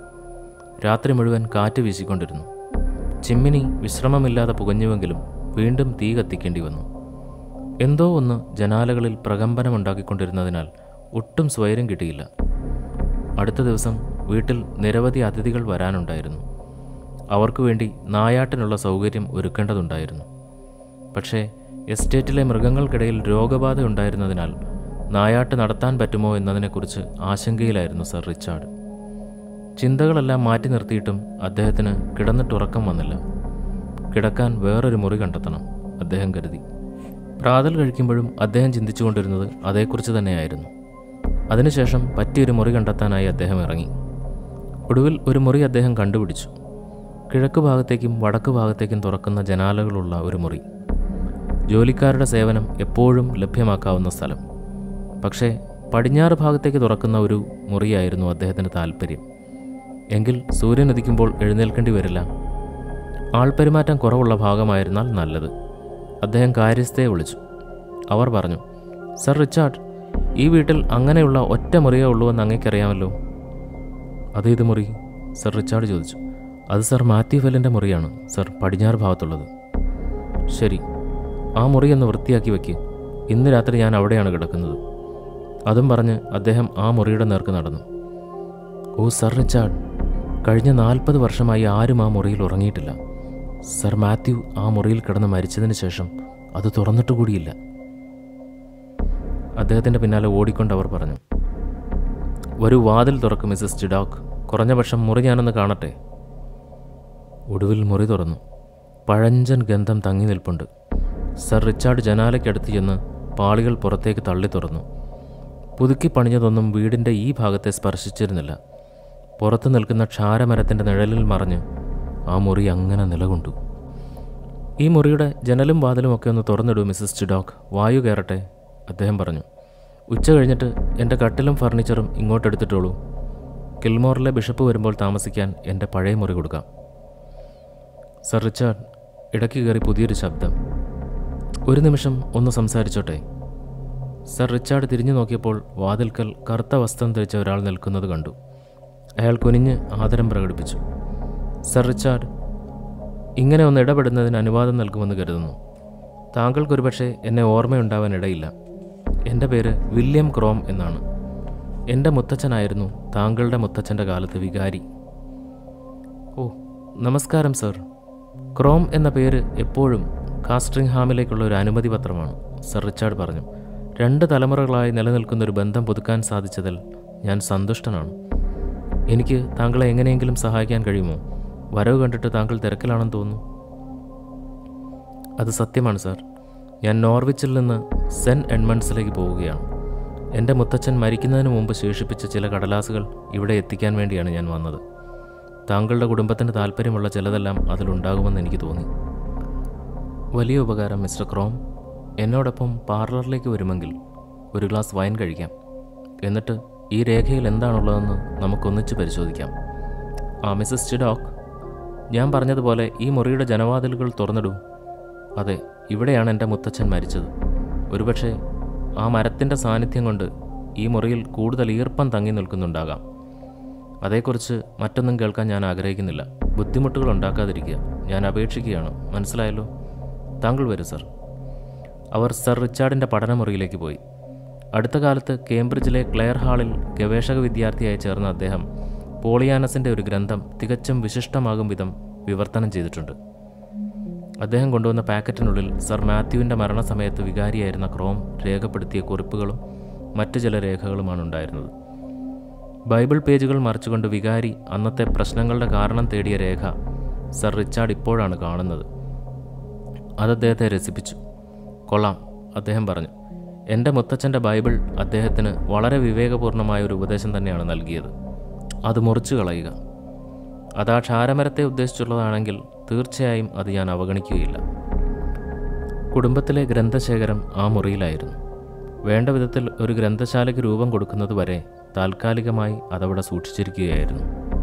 രാത്രി മുഴുവൻ കാറ്റ് വീശിക്കൊണ്ടിരുന്നു ചിമ്മിനി വിശ്രമമില്ലാതെ പുകഞ്ഞുവെങ്കിലും വീണ്ടും തീ കത്തിക്കേണ്ടി വന്നു എന്തോ ഒന്ന് ജനാലകളിൽ പ്രകമ്പനമുണ്ടാക്കിക്കൊണ്ടിരുന്നതിനാൽ ഒട്ടും സ്വൈരം കിട്ടിയില്ല അടുത്ത ദിവസം വീട്ടിൽ നിരവധി അതിഥികൾ വരാനുണ്ടായിരുന്നു അവർക്കു വേണ്ടി നായാട്ടിനുള്ള സൗകര്യം ഒരുക്കേണ്ടതുണ്ടായിരുന്നു പക്ഷേ എസ്റ്റേറ്റിലെ മൃഗങ്ങൾക്കിടയിൽ രോഗബാധ ഉണ്ടായിരുന്നതിനാൽ നായാട്ട് നടത്താൻ പറ്റുമോ എന്നതിനെക്കുറിച്ച് ആശങ്കയിലായിരുന്നു സർ റിച്ചാർഡ് ചിന്തകളെല്ലാം മാറ്റി നിർത്തിയിട്ടും അദ്ദേഹത്തിന് കിടന്നിട്ടുറക്കം വന്നില്ല കിടക്കാൻ വേറൊരു മുറി കണ്ടെത്തണം അദ്ദേഹം കരുതി പ്രാതൽ കഴിക്കുമ്പോഴും അദ്ദേഹം ചിന്തിച്ചുകൊണ്ടിരുന്നത് അതേക്കുറിച്ച് തന്നെയായിരുന്നു അതിനുശേഷം പറ്റിയൊരു മുറി കണ്ടെത്താനായി അദ്ദേഹം ഇറങ്ങി ഒടുവിൽ ഒരു മുറി അദ്ദേഹം കണ്ടുപിടിച്ചു കിഴക്ക് ഭാഗത്തേക്കും വടക്ക് ഭാഗത്തേക്കും തുറക്കുന്ന ജനാലകളുള്ള ഒരു മുറി ജോലിക്കാരുടെ സേവനം എപ്പോഴും ലഭ്യമാക്കാവുന്ന സ്ഥലം പക്ഷേ പടിഞ്ഞാറ് ഭാഗത്തേക്ക് തുറക്കുന്ന ഒരു മുറിയായിരുന്നു അദ്ദേഹത്തിന് താല്പര്യം എങ്കിൽ സൂര്യൻ ഉദിക്കുമ്പോൾ എഴുന്നേൽക്കേണ്ടി വരില്ല ആൾപ്പെരുമാറ്റം കുറവുള്ള ഭാഗമായിരുന്നാൽ നല്ലത് അദ്ദേഹം കാര്യസ്ഥയെ വിളിച്ചു അവർ പറഞ്ഞു സർ റിച്ചാർഡ് ഈ വീട്ടിൽ അങ്ങനെയുള്ള ഒറ്റ മുറിയേ ഉള്ളൂ എന്ന് അങ്ങേക്കറിയാമല്ലോ അത് ഇത് മുറി സർ റിച്ചാർഡ് ചോദിച്ചു അത് സർ മാത്യു ഫെല്ലിൻ്റെ മുറിയാണ് സർ പടിഞ്ഞാറ് ഭാഗത്തുള്ളത് ശരി ആ മുറി ഒന്ന് വൃത്തിയാക്കി വെക്ക് ഇന്ന് രാത്രി ഞാൻ അവിടെയാണ് കിടക്കുന്നത് അതും പറഞ്ഞ് അദ്ദേഹം ആ മുറിയുടെ നേർക്ക് നടന്നു ഓ സർ റിച്ചാർഡ് കഴിഞ്ഞ നാൽപ്പത് വർഷമായി ആരും ആ മുറിയിൽ ഉറങ്ങിയിട്ടില്ല സർ മാത്യു ആ മുറിയിൽ കിടന്ന് മരിച്ചതിന് ശേഷം അത് തുറന്നിട്ടുകൂടിയില്ല അദ്ദേഹത്തിൻ്റെ പിന്നാലെ ഓടിക്കൊണ്ട് അവർ പറഞ്ഞു വരൂ വാതിൽ തുറക്കും മിസ്സസ് ജിഡോക്ക് കുറഞ്ഞ പക്ഷം മുറി ഞാനൊന്ന് കാണട്ടെ ഒടുവിൽ മുറി തുറന്നു പഴഞ്ചൻ ഗന്ധം തങ്ങി നിൽപ്പുണ്ട് സർ റിച്ചാർഡ് ജനാലയ്ക്കടുത്ത് ചെന്ന് പാളികൾ പുറത്തേക്ക് തള്ളി തുറന്നു പുതുക്കി പണിഞ്ഞതൊന്നും വീടിൻ്റെ ഈ ഭാഗത്തെ സ്പർശിച്ചിരുന്നില്ല പുറത്തു നിൽക്കുന്ന ക്ഷാരമരത്തിൻ്റെ നിഴലിൽ മറഞ്ഞ് ആ മുറി അങ്ങനെ നിലകൊണ്ടു ഈ മുറിയുടെ ജനലും വാതിലും ഒക്കെ ഒന്ന് തുറന്നിടൂ മിസ്സസ് ജിഡോക്ക് വായു കയറട്ടെ അദ്ദേഹം പറഞ്ഞു ഉച്ച കഴിഞ്ഞിട്ട് എൻ്റെ കട്ടിലും ഫർണിച്ചറും ഇങ്ങോട്ടെടുത്തിട്ടോളൂ കിൽമോറിലെ ബിഷപ്പ് വരുമ്പോൾ താമസിക്കാൻ എൻ്റെ പഴയ മുറി കൊടുക്കാം സർ റിച്ചാർഡ് ഇടയ്ക്ക് കയറി പുതിയൊരു ശബ്ദം ഒരു നിമിഷം ഒന്ന് സംസാരിച്ചോട്ടെ സർ റിച്ചാർഡ് തിരിഞ്ഞു നോക്കിയപ്പോൾ വാതിൽക്കൽ കറുത്ത വസ്ത്രം ധരിച്ച ഒരാൾ നിൽക്കുന്നത് കണ്ടു അയാൾ കുനിഞ്ഞ് ആദരം പ്രകടിപ്പിച്ചു സർ റിച്ചാർഡ് ഇങ്ങനെ ഒന്ന് ഇടപെടുന്നതിന് അനുവാദം നൽകുമെന്ന് കരുതുന്നു താങ്കൾക്കൊരുപക്ഷെ എന്നെ ഓർമ്മയുണ്ടാവാൻ ഇടയില്ല എൻ്റെ പേര് വില്യം ക്രോം എന്നാണ് എൻ്റെ മുത്തച്ഛനായിരുന്നു താങ്കളുടെ മുത്തച്ഛൻ്റെ കാലത്ത് വികാരി ഓ നമസ്കാരം സർ ക്രോം എന്ന പേര് എപ്പോഴും കാസ്ട്രിംഗ്ഹാമിലേക്കുള്ള ഒരു അനുമതി പത്രമാണ് സർ റിച്ചാർഡ് പറഞ്ഞു രണ്ട് തലമുറകളായി നിലനിൽക്കുന്ന ഒരു ബന്ധം പുതുക്കാൻ സാധിച്ചതിൽ ഞാൻ സന്തുഷ്ടനാണ് എനിക്ക് താങ്കളെ എങ്ങനെയെങ്കിലും സഹായിക്കാൻ കഴിയുമോ വരവ് കണ്ടിട്ട് താങ്കൾ തിരക്കിലാണെന്ന് തോന്നുന്നു അത് സത്യമാണ് സാർ ഞാൻ നോർവിച്ചിൽ നിന്ന് സെൻറ്റ് എഡ്മണ്ട്സിലേക്ക് പോവുകയാണ് എൻ്റെ മുത്തച്ഛൻ മരിക്കുന്നതിന് മുമ്പ് ശേഷിപ്പിച്ച ചില കടലാസുകൾ ഇവിടെ എത്തിക്കാൻ വേണ്ടിയാണ് ഞാൻ വന്നത് താങ്കളുടെ കുടുംബത്തിന് താല്പര്യമുള്ള ചിലതെല്ലാം അതിലുണ്ടാകുമെന്ന് എനിക്ക് തോന്നി വലിയ ഉപകാരം മിസ്റ്റർ ക്രോം എന്നോടൊപ്പം പാർലറിലേക്ക് വരുമെങ്കിൽ ഒരു ഗ്ലാസ് വൈൻ കഴിക്കാം എന്നിട്ട് ഈ രേഖയിൽ എന്താണുള്ളതെന്ന് നമുക്കൊന്നിച്ച് പരിശോധിക്കാം ആ മിസ്സസ് ചിഡോക്ക് ഞാൻ പറഞ്ഞതുപോലെ ഈ മുറിയുടെ ജനവാതിലുകൾ തുറന്നിടൂ അതെ ഇവിടെയാണ് എൻ്റെ മുത്തച്ഛൻ മരിച്ചത് ഒരുപക്ഷെ ആ മരത്തിൻ്റെ സാന്നിധ്യം കൊണ്ട് ഈ മുറിയിൽ കൂടുതൽ ഈർപ്പം തങ്ങി നിൽക്കുന്നുണ്ടാകാം അതേക്കുറിച്ച് മറ്റൊന്നും കേൾക്കാൻ ഞാൻ ആഗ്രഹിക്കുന്നില്ല ബുദ്ധിമുട്ടുകൾ ഉണ്ടാക്കാതിരിക്കുക ഞാൻ അപേക്ഷിക്കുകയാണ് മനസ്സിലായല്ലോ താങ്കൾ വരൂ സർ അവർ സർ റിച്ചാർഡിൻ്റെ പഠനമുറിയിലേക്ക് പോയി അടുത്ത കാലത്ത് കേംബ്രിഡ്ജിലെ ക്ലെയർ ഹാളിൽ ഗവേഷക വിദ്യാർത്ഥിയായി ചേർന്ന അദ്ദേഹം പോളിയാനസിൻ്റെ ഒരു ഗ്രന്ഥം തികച്ചും വിശിഷ്ടമാകും വിധം വിവർത്തനം ചെയ്തിട്ടുണ്ട് അദ്ദേഹം കൊണ്ടുവന്ന പാക്കറ്റിനുള്ളിൽ സർ മാത്യുവിൻ്റെ മരണസമയത്ത് വികാരിയായിരുന്ന ക്രോം രേഖപ്പെടുത്തിയ കുറിപ്പുകളും മറ്റു ചില രേഖകളുമാണ് ഉണ്ടായിരുന്നത് ബൈബിൾ പേജുകൾ മറിച്ചുകൊണ്ട് വികാരി അന്നത്തെ പ്രശ്നങ്ങളുടെ കാരണം തേടിയ രേഖ സർ റിച്ചാർഡ് ഇപ്പോഴാണ് കാണുന്നത് അത് അദ്ദേഹത്തെ രസിപ്പിച്ചു കൊള്ളാം അദ്ദേഹം പറഞ്ഞു എൻ്റെ മുത്തച്ഛൻ്റെ ബൈബിൾ അദ്ദേഹത്തിന് വളരെ വിവേകപൂർണമായ ഒരു ഉപദേശം തന്നെയാണ് നൽകിയത് അത് മുറിച്ചു കളയുക അത് ആ ക്ഷാരമരത്തെ ഉദ്ദേശിച്ചുള്ളതാണെങ്കിൽ തീർച്ചയായും അത് ഞാൻ അവഗണിക്കുകയില്ല കുടുംബത്തിലെ ഗ്രന്ഥശേഖരം ആ മുറിയിലായിരുന്നു വേണ്ട വിധത്തിൽ ഒരു ഗ്രന്ഥശാലയ്ക്ക് രൂപം കൊടുക്കുന്നത് വരെ താൽക്കാലികമായി അതവിടെ സൂക്ഷിച്ചിരിക്കുകയായിരുന്നു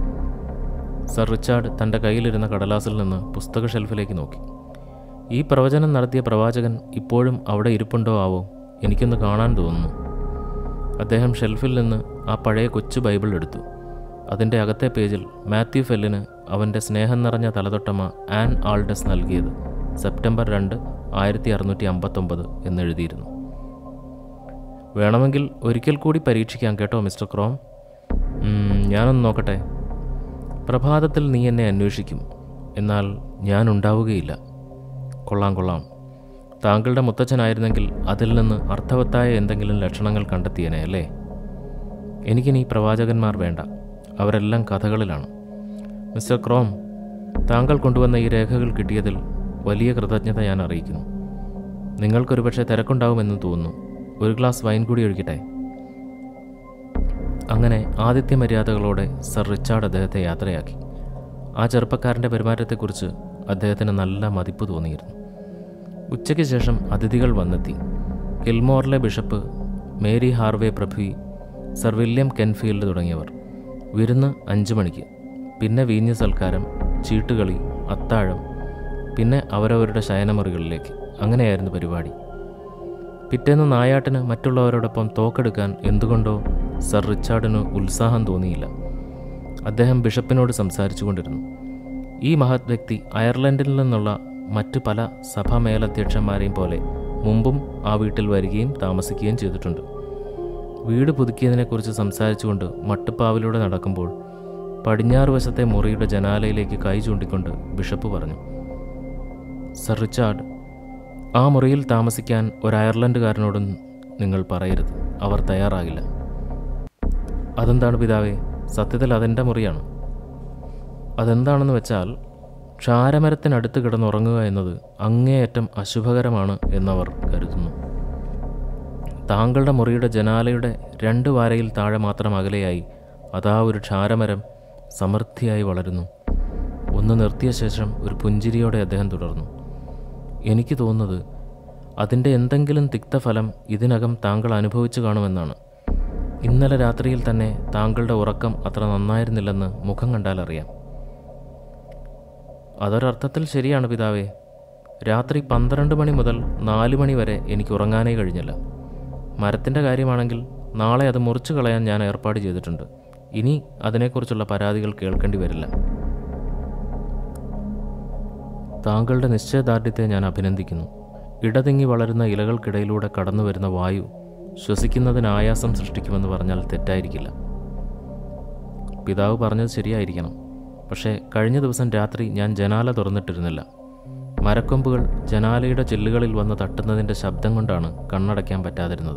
സർ റിച്ചാർഡ് തൻ്റെ കയ്യിലിരുന്ന കടലാസിൽ നിന്ന് പുസ്തക ഷെൽഫിലേക്ക് നോക്കി ഈ പ്രവചനം നടത്തിയ പ്രവാചകൻ ഇപ്പോഴും അവിടെ ഇരിപ്പുണ്ടോ ആവോ എനിക്കൊന്ന് കാണാൻ തോന്നുന്നു അദ്ദേഹം ഷെൽഫിൽ നിന്ന് ആ പഴയ കൊച്ചു ബൈബിൾ എടുത്തു അതിൻ്റെ അകത്തെ പേജിൽ മാത്യു ഫെല്ലിന് അവൻ്റെ സ്നേഹം നിറഞ്ഞ തലതൊട്ടമ്മ ആൻ ആൾഡസ് നൽകിയത് സെപ്റ്റംബർ രണ്ട് ആയിരത്തി അറുന്നൂറ്റി അമ്പത്തൊമ്പത് എന്നെഴുതിയിരുന്നു വേണമെങ്കിൽ ഒരിക്കൽ കൂടി പരീക്ഷിക്കാം കേട്ടോ മിസ്റ്റർ ക്രോം ഉം, ഞാനൊന്ന് നോക്കട്ടെ പ്രഭാതത്തിൽ നീ എന്നെ അന്വേഷിക്കും എന്നാൽ ഞാൻ ഉണ്ടാവുകയില്ല കൊള്ളാം കൊള്ളാം താങ്കളുടെ മുത്തച്ഛനായിരുന്നെങ്കിൽ അതിൽ നിന്ന് അർത്ഥവത്തായ എന്തെങ്കിലും ലക്ഷണങ്ങൾ കണ്ടെത്തിയേനെ അല്ലേ എനിക്കിനി പ്രവാചകന്മാർ വേണ്ട അവരെല്ലാം കഥകളിലാണ് മിസ്റ്റർ ക്രോം താങ്കൾ കൊണ്ടുവന്ന ഈ രേഖകൾ കിട്ടിയതിൽ വലിയ കൃതജ്ഞത ഞാൻ അറിയിക്കുന്നു നിങ്ങൾക്കൊരുപക്ഷെ തിരക്കുണ്ടാവുമെന്ന് തോന്നുന്നു ഒരു ഗ്ലാസ് വൈൻ കൂടി ഒഴിക്കട്ടെ അങ്ങനെ ആദിത്യ മര്യാദകളോടെ സർ റിച്ചാർഡ് അദ്ദേഹത്തെ യാത്രയാക്കി ആ ചെറുപ്പക്കാരൻ്റെ പെരുമാറ്റത്തെക്കുറിച്ച് അദ്ദേഹത്തിന് നല്ല മതിപ്പ് തോന്നിയിരുന്നു ഉച്ചയ്ക്ക് ശേഷം അതിഥികൾ വന്നെത്തി കിൽമോറിലെ ബിഷപ്പ് മേരി ഹാർവേ പ്രഭി സർ വില്യം കെൻഫീൽഡ് തുടങ്ങിയവർ വിരുന്ന് അഞ്ച് മണിക്ക് പിന്നെ വീഞ്ഞ് സൽക്കാരം ചീട്ടുകളി അത്താഴം പിന്നെ അവരവരുടെ ശയനമുറികളിലേക്ക് അങ്ങനെയായിരുന്നു പരിപാടി പിറ്റേന്ന് നായാട്ടിന് മറ്റുള്ളവരോടൊപ്പം തോക്കെടുക്കാൻ എന്തുകൊണ്ടോ സർ റിച്ചാർഡിന് ഉത്സാഹം തോന്നിയില്ല അദ്ദേഹം ബിഷപ്പിനോട് സംസാരിച്ചു കൊണ്ടിരുന്നു ഈ മഹത് വ്യക്തി അയർലൻഡിൽ നിന്നുള്ള മറ്റു പല സഭാ മേലധ്യക്ഷന്മാരെയും പോലെ മുമ്പും ആ വീട്ടിൽ വരികയും താമസിക്കുകയും ചെയ്തിട്ടുണ്ട് വീട് പുതുക്കിയതിനെക്കുറിച്ച് സംസാരിച്ചുകൊണ്ട് മട്ടുപ്പാവിലൂടെ നടക്കുമ്പോൾ പടിഞ്ഞാറ് വശത്തെ മുറിയുടെ ജനാലയിലേക്ക് കൈ ചൂണ്ടിക്കൊണ്ട് ബിഷപ്പ് പറഞ്ഞു സർ റിച്ചാർഡ് ആ മുറിയിൽ താമസിക്കാൻ ഒരു അയർലൻഡുകാരനോടും നിങ്ങൾ പറയരുത് അവർ തയ്യാറാകില്ല അതെന്താണ് പിതാവേ സത്യത്തിൽ അതെൻ്റെ മുറിയാണ് അതെന്താണെന്ന് വെച്ചാൽ ക്ഷാരമരത്തിനടുത്ത് കിടന്നുറങ്ങുക എന്നത് അങ്ങേയറ്റം അശുഭകരമാണ് എന്നവർ കരുതുന്നു താങ്കളുടെ മുറിയുടെ ജനാലയുടെ രണ്ട് വാരയിൽ താഴെ മാത്രം അകലെയായി അതാ ഒരു ക്ഷാരമരം സമൃദ്ധിയായി വളരുന്നു ഒന്ന് നിർത്തിയ ശേഷം ഒരു പുഞ്ചിരിയോടെ അദ്ദേഹം തുടർന്നു എനിക്ക് തോന്നുന്നത് അതിൻ്റെ എന്തെങ്കിലും തിക്തഫലം ഇതിനകം താങ്കൾ അനുഭവിച്ചു കാണുമെന്നാണ് ഇന്നലെ രാത്രിയിൽ തന്നെ താങ്കളുടെ ഉറക്കം അത്ര നന്നായിരുന്നില്ലെന്ന് മുഖം കണ്ടാൽ അറിയാം അതൊരർത്ഥത്തിൽ ശരിയാണ് പിതാവേ രാത്രി പന്ത്രണ്ട് മണി മുതൽ നാല് മണി വരെ എനിക്ക് ഉറങ്ങാനേ കഴിഞ്ഞില്ല മരത്തിൻ്റെ കാര്യമാണെങ്കിൽ നാളെ അത് മുറിച്ചു കളയാൻ ഞാൻ ഏർപ്പാട് ചെയ്തിട്ടുണ്ട് ഇനി അതിനെക്കുറിച്ചുള്ള പരാതികൾ കേൾക്കേണ്ടി വരില്ല താങ്കളുടെ നിശ്ചയദാർഢ്യത്തെ ഞാൻ അഭിനന്ദിക്കുന്നു ഇടതിങ്ങി വളരുന്ന ഇലകൾക്കിടയിലൂടെ കടന്നു വരുന്ന വായു ശ്വസിക്കുന്നതിന് ആയാസം സൃഷ്ടിക്കുമെന്ന് പറഞ്ഞാൽ തെറ്റായിരിക്കില്ല പിതാവ് പറഞ്ഞത് ശരിയായിരിക്കണം പക്ഷേ കഴിഞ്ഞ ദിവസം രാത്രി ഞാൻ ജനാല തുറന്നിട്ടിരുന്നില്ല മരക്കൊമ്പുകൾ ജനാലയുടെ ചില്ലുകളിൽ വന്ന് തട്ടുന്നതിൻ്റെ ശബ്ദം കൊണ്ടാണ് കണ്ണടയ്ക്കാൻ പറ്റാതിരുന്നത്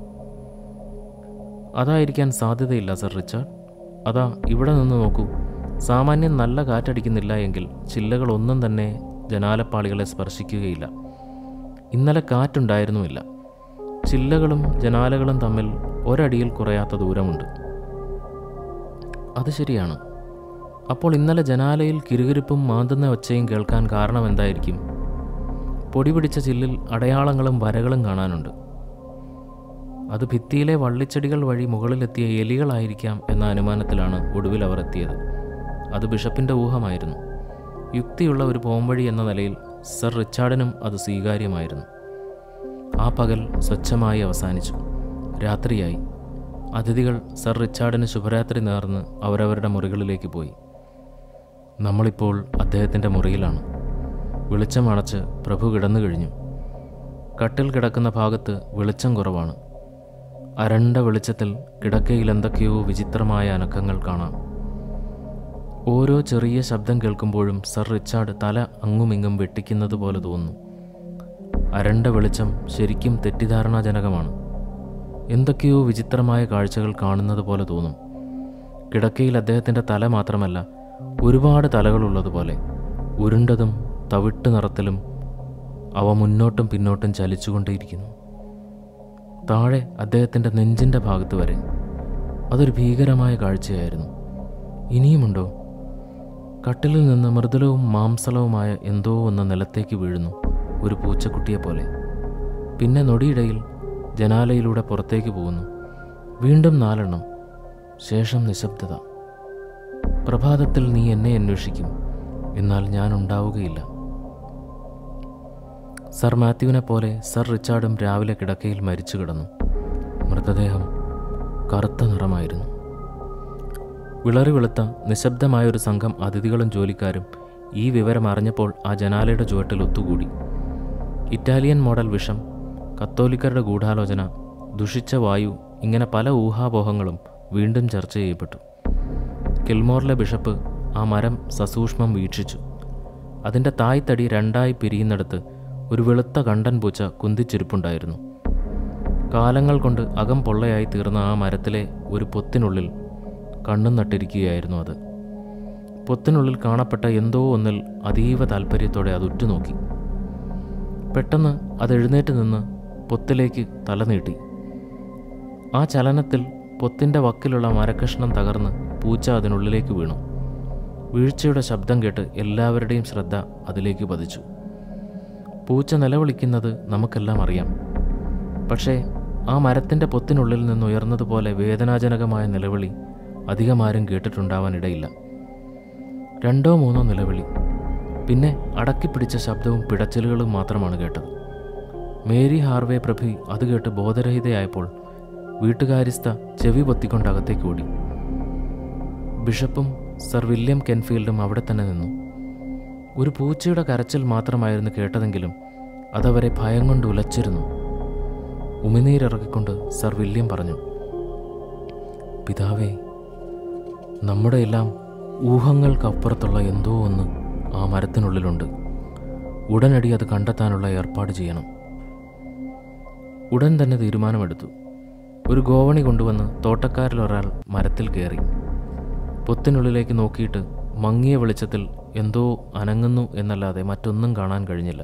അതായിരിക്കാൻ സാധ്യതയില്ല സർ റിച്ചാർഡ് അതാ ഇവിടെ നിന്ന് നോക്കൂ സാമാന്യം നല്ല കാറ്റടിക്കുന്നില്ല എങ്കിൽ ചില്ലകളൊന്നും തന്നെ ജനാലപ്പാളികളെ സ്പർശിക്കുകയില്ല ഇന്നലെ കാറ്റുണ്ടായിരുന്നുമില്ല ചില്ലകളും ജനാലകളും തമ്മിൽ ഒരടിയിൽ കുറയാത്ത ദൂരമുണ്ട് അത് ശരിയാണ് അപ്പോൾ ഇന്നലെ ജനാലയിൽ കിരുകിരിപ്പും മാന്തുന്ന ഒച്ചയും കേൾക്കാൻ കാരണം എന്തായിരിക്കും പൊടി പിടിച്ച ചില്ലിൽ അടയാളങ്ങളും വരകളും കാണാനുണ്ട് അത് ഭിത്തിയിലെ വള്ളിച്ചെടികൾ വഴി മുകളിലെത്തിയ എലികളായിരിക്കാം എന്ന അനുമാനത്തിലാണ് ഒടുവിൽ അവർ എത്തിയത് അത് ബിഷപ്പിൻ്റെ ഊഹമായിരുന്നു യുക്തിയുള്ള ഒരു പോംവഴി എന്ന നിലയിൽ സർ റിച്ചാർഡിനും അത് സ്വീകാര്യമായിരുന്നു ആ പകൽ സ്വച്ഛമായി അവസാനിച്ചു രാത്രിയായി അതിഥികൾ സർ റിച്ചാർഡിന് ശുഭരാത്രി നേർന്ന് അവരവരുടെ മുറികളിലേക്ക് പോയി നമ്മളിപ്പോൾ അദ്ദേഹത്തിൻ്റെ മുറിയിലാണ് വെളിച്ചം അണച്ച് പ്രഭു കിടന്നു കഴിഞ്ഞു കട്ടിൽ കിടക്കുന്ന ഭാഗത്ത് വെളിച്ചം കുറവാണ് അരണ്ട വെളിച്ചത്തിൽ കിടക്കയിൽ എന്തൊക്കെയോ വിചിത്രമായ അനക്കങ്ങൾ കാണാം ഓരോ ചെറിയ ശബ്ദം കേൾക്കുമ്പോഴും സർ റിച്ചാർഡ് തല അങ്ങുമിങ്ങും വെട്ടിക്കുന്നത് പോലെ തോന്നുന്നു അരണ്ട വെളിച്ചം ശരിക്കും തെറ്റിദ്ധാരണാജനകമാണ് എന്തൊക്കെയോ വിചിത്രമായ കാഴ്ചകൾ കാണുന്നത് പോലെ തോന്നും കിടക്കയിൽ അദ്ദേഹത്തിൻ്റെ തല മാത്രമല്ല ഒരുപാട് തലകളുള്ളതുപോലെ ഉരുണ്ടതും തവിട്ട് നിറത്തിലും അവ മുന്നോട്ടും പിന്നോട്ടും ചലിച്ചുകൊണ്ടേയിരിക്കുന്നു താഴെ അദ്ദേഹത്തിൻ്റെ നെഞ്ചിൻ്റെ ഭാഗത്ത് വരെ അതൊരു ഭീകരമായ കാഴ്ചയായിരുന്നു ഇനിയുമുണ്ടോ കട്ടിലിൽ നിന്ന് മൃദുലവും മാംസളവുമായ എന്തോ ഒന്ന് നിലത്തേക്ക് വീഴുന്നു ഒരു പൂച്ചക്കുട്ടിയെ പോലെ പിന്നെ നൊടിയിടയിൽ ജനാലയിലൂടെ പുറത്തേക്ക് പോകുന്നു വീണ്ടും നാലെണ്ണം ശേഷം നിശബ്ദത പ്രഭാതത്തിൽ നീ എന്നെ അന്വേഷിക്കും എന്നാൽ ഞാൻ ഉണ്ടാവുകയില്ല സർ മാത്യുവിനെ പോലെ സർ റിച്ചാർഡും രാവിലെ കിടക്കയിൽ മരിച്ചു കിടന്നു മൃതദേഹം കറുത്ത നിറമായിരുന്നു വിളറി വെളുത്ത നിശബ്ദമായൊരു സംഘം അതിഥികളും ജോലിക്കാരും ഈ വിവരം അറിഞ്ഞപ്പോൾ ആ ജനാലയുടെ ചുവട്ടിൽ ഒത്തുകൂടി ഇറ്റാലിയൻ മോഡൽ വിഷം കത്തോലിക്കരുടെ ഗൂഢാലോചന ദുഷിച്ച വായു ഇങ്ങനെ പല ഊഹാപോഹങ്ങളും വീണ്ടും ചർച്ച ചെയ്യപ്പെട്ടു കിൽമോറിലെ ബിഷപ്പ് ആ മരം സസൂക്ഷ്മം വീക്ഷിച്ചു അതിൻ്റെ തായ്തടി രണ്ടായി പിരിയുന്നിടത്ത് ഒരു വെളുത്ത കണ്ടൻ പൂച്ച കുന്തിച്ചിരിപ്പുണ്ടായിരുന്നു കാലങ്ങൾ കൊണ്ട് അകം പൊള്ളയായി തീർന്ന ആ മരത്തിലെ ഒരു പൊത്തിനുള്ളിൽ കണ്ണും നട്ടിരിക്കുകയായിരുന്നു അത് പൊത്തിനുള്ളിൽ കാണപ്പെട്ട എന്തോ ഒന്നിൽ അതീവ താല്പര്യത്തോടെ അത് ഉറ്റുനോക്കി പെട്ടെന്ന് അത് എഴുന്നേറ്റ് നിന്ന് പൊത്തിലേക്ക് തല നീട്ടി ആ ചലനത്തിൽ പൊത്തിൻ്റെ വക്കിലുള്ള മരക്കഷ്ണം തകർന്ന് പൂച്ച അതിനുള്ളിലേക്ക് വീണു വീഴ്ചയുടെ ശബ്ദം കേട്ട് എല്ലാവരുടെയും ശ്രദ്ധ അതിലേക്ക് പതിച്ചു പൂച്ച നിലവിളിക്കുന്നത് നമുക്കെല്ലാം അറിയാം പക്ഷേ ആ മരത്തിൻ്റെ പൊത്തിനുള്ളിൽ നിന്ന് ഉയർന്നതുപോലെ വേദനാജനകമായ നിലവിളി അധികമാരും കേട്ടിട്ടുണ്ടാവാനിടയില്ല രണ്ടോ മൂന്നോ നിലവിളി പിന്നെ അടക്കിപ്പിടിച്ച ശബ്ദവും പിടച്ചിലുകളും മാത്രമാണ് കേട്ടത് മേരി ഹാർവേ പ്രഭി അത് കേട്ട് ബോധരഹിതയായപ്പോൾ വീട്ടുകാരിസ്ഥ ചെവി പൊത്തിക്കൊണ്ട് അകത്തേക്ക് ഓടി ബിഷപ്പും സർ വില്യം കെൻഫീൽഡും അവിടെ തന്നെ നിന്നു ഒരു പൂച്ചയുടെ കരച്ചിൽ മാത്രമായിരുന്നു കേട്ടതെങ്കിലും അതവരെ ഭയം കൊണ്ട് ഉലച്ചിരുന്നു ഉമിനീരിറക്കിക്കൊണ്ട് സർ വില്യം പറഞ്ഞു പിതാവേ നമ്മുടെ എല്ലാം ഊഹങ്ങൾക്കപ്പുറത്തുള്ള എന്തോ ഒന്ന് ആ മരത്തിനുള്ളിലുണ്ട് ഉടനടി അത് കണ്ടെത്താനുള്ള ഏർപ്പാട് ചെയ്യണം ഉടൻ തന്നെ തീരുമാനമെടുത്തു ഒരു ഗോവണി കൊണ്ടുവന്ന് തോട്ടക്കാരിൽ ഒരാൾ മരത്തിൽ കയറി പൊത്തിനുള്ളിലേക്ക് നോക്കിയിട്ട് മങ്ങിയ വെളിച്ചത്തിൽ എന്തോ അനങ്ങുന്നു എന്നല്ലാതെ മറ്റൊന്നും കാണാൻ കഴിഞ്ഞില്ല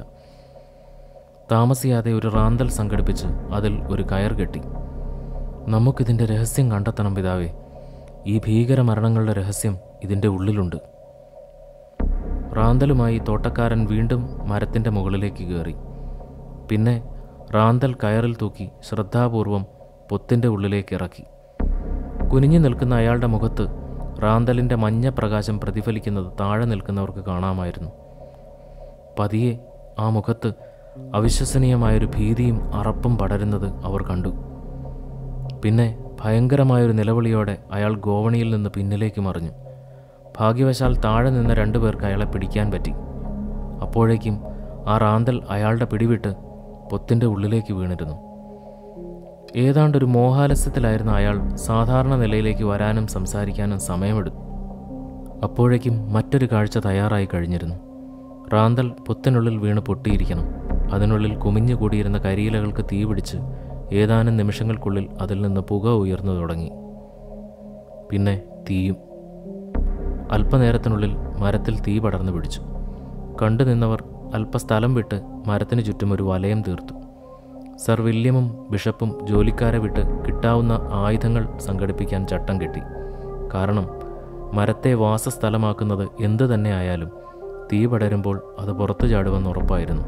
താമസിയാതെ ഒരു റാന്തൽ സംഘടിപ്പിച്ച് അതിൽ ഒരു കയർ കെട്ടി നമുക്കിതിൻ്റെ രഹസ്യം കണ്ടെത്തണം പിതാവേ ഈ ഭീകര മരണങ്ങളുടെ രഹസ്യം ഇതിൻ്റെ ഉള്ളിലുണ്ട് റാന്തലുമായി തോട്ടക്കാരൻ വീണ്ടും മരത്തിൻ്റെ മുകളിലേക്ക് കയറി പിന്നെ റാന്തൽ കയറിൽ തൂക്കി ശ്രദ്ധാപൂർവം പൊത്തിൻ്റെ ഉള്ളിലേക്ക് ഇറക്കി കുനിഞ്ഞു നിൽക്കുന്ന അയാളുടെ മുഖത്ത് റാന്തലിൻ്റെ മഞ്ഞ പ്രകാശം പ്രതിഫലിക്കുന്നത് താഴെ നിൽക്കുന്നവർക്ക് കാണാമായിരുന്നു പതിയെ ആ മുഖത്ത് അവിശ്വസനീയമായൊരു ഭീതിയും അറപ്പും പടരുന്നത് അവർ കണ്ടു പിന്നെ ഭയങ്കരമായൊരു നിലവിളിയോടെ അയാൾ ഗോവണിയിൽ നിന്ന് പിന്നിലേക്ക് മറിഞ്ഞു ഭാഗ്യവശാൽ താഴെ നിന്ന രണ്ടുപേർക്ക് അയാളെ പിടിക്കാൻ പറ്റി അപ്പോഴേക്കും ആ റാന്തൽ അയാളുടെ പിടിവിട്ട് പൊത്തിൻ്റെ ഉള്ളിലേക്ക് വീണിരുന്നു ഏതാണ്ടൊരു മോഹാലസ്യത്തിലായിരുന്ന അയാൾ സാധാരണ നിലയിലേക്ക് വരാനും സംസാരിക്കാനും സമയമെടുത്തു അപ്പോഴേക്കും മറ്റൊരു കാഴ്ച തയ്യാറായി കഴിഞ്ഞിരുന്നു റാന്തൽ പൊത്തിനുള്ളിൽ വീണ് പൊട്ടിയിരിക്കണം അതിനുള്ളിൽ കുമിഞ്ഞു കൂടിയിരുന്ന കരിയിലകൾക്ക് തീ പിടിച്ച് ഏതാനും നിമിഷങ്ങൾക്കുള്ളിൽ അതിൽ നിന്ന് പുക ഉയർന്നു തുടങ്ങി പിന്നെ തീയും അല്പനേരത്തിനുള്ളിൽ മരത്തിൽ തീ പടർന്നു പിടിച്ചു കണ്ടു നിന്നവർ അല്പസ്ഥലം വിട്ട് മരത്തിന് ചുറ്റും ഒരു വലയം തീർത്തു സർ വില്യമും ബിഷപ്പും ജോലിക്കാരെ വിട്ട് കിട്ടാവുന്ന ആയുധങ്ങൾ സംഘടിപ്പിക്കാൻ ചട്ടം കെട്ടി കാരണം മരത്തെ വാസസ്ഥലമാക്കുന്നത് എന്തു തന്നെ ആയാലും തീ പടരുമ്പോൾ അത് പുറത്തു ചാടുമെന്ന് ഉറപ്പായിരുന്നു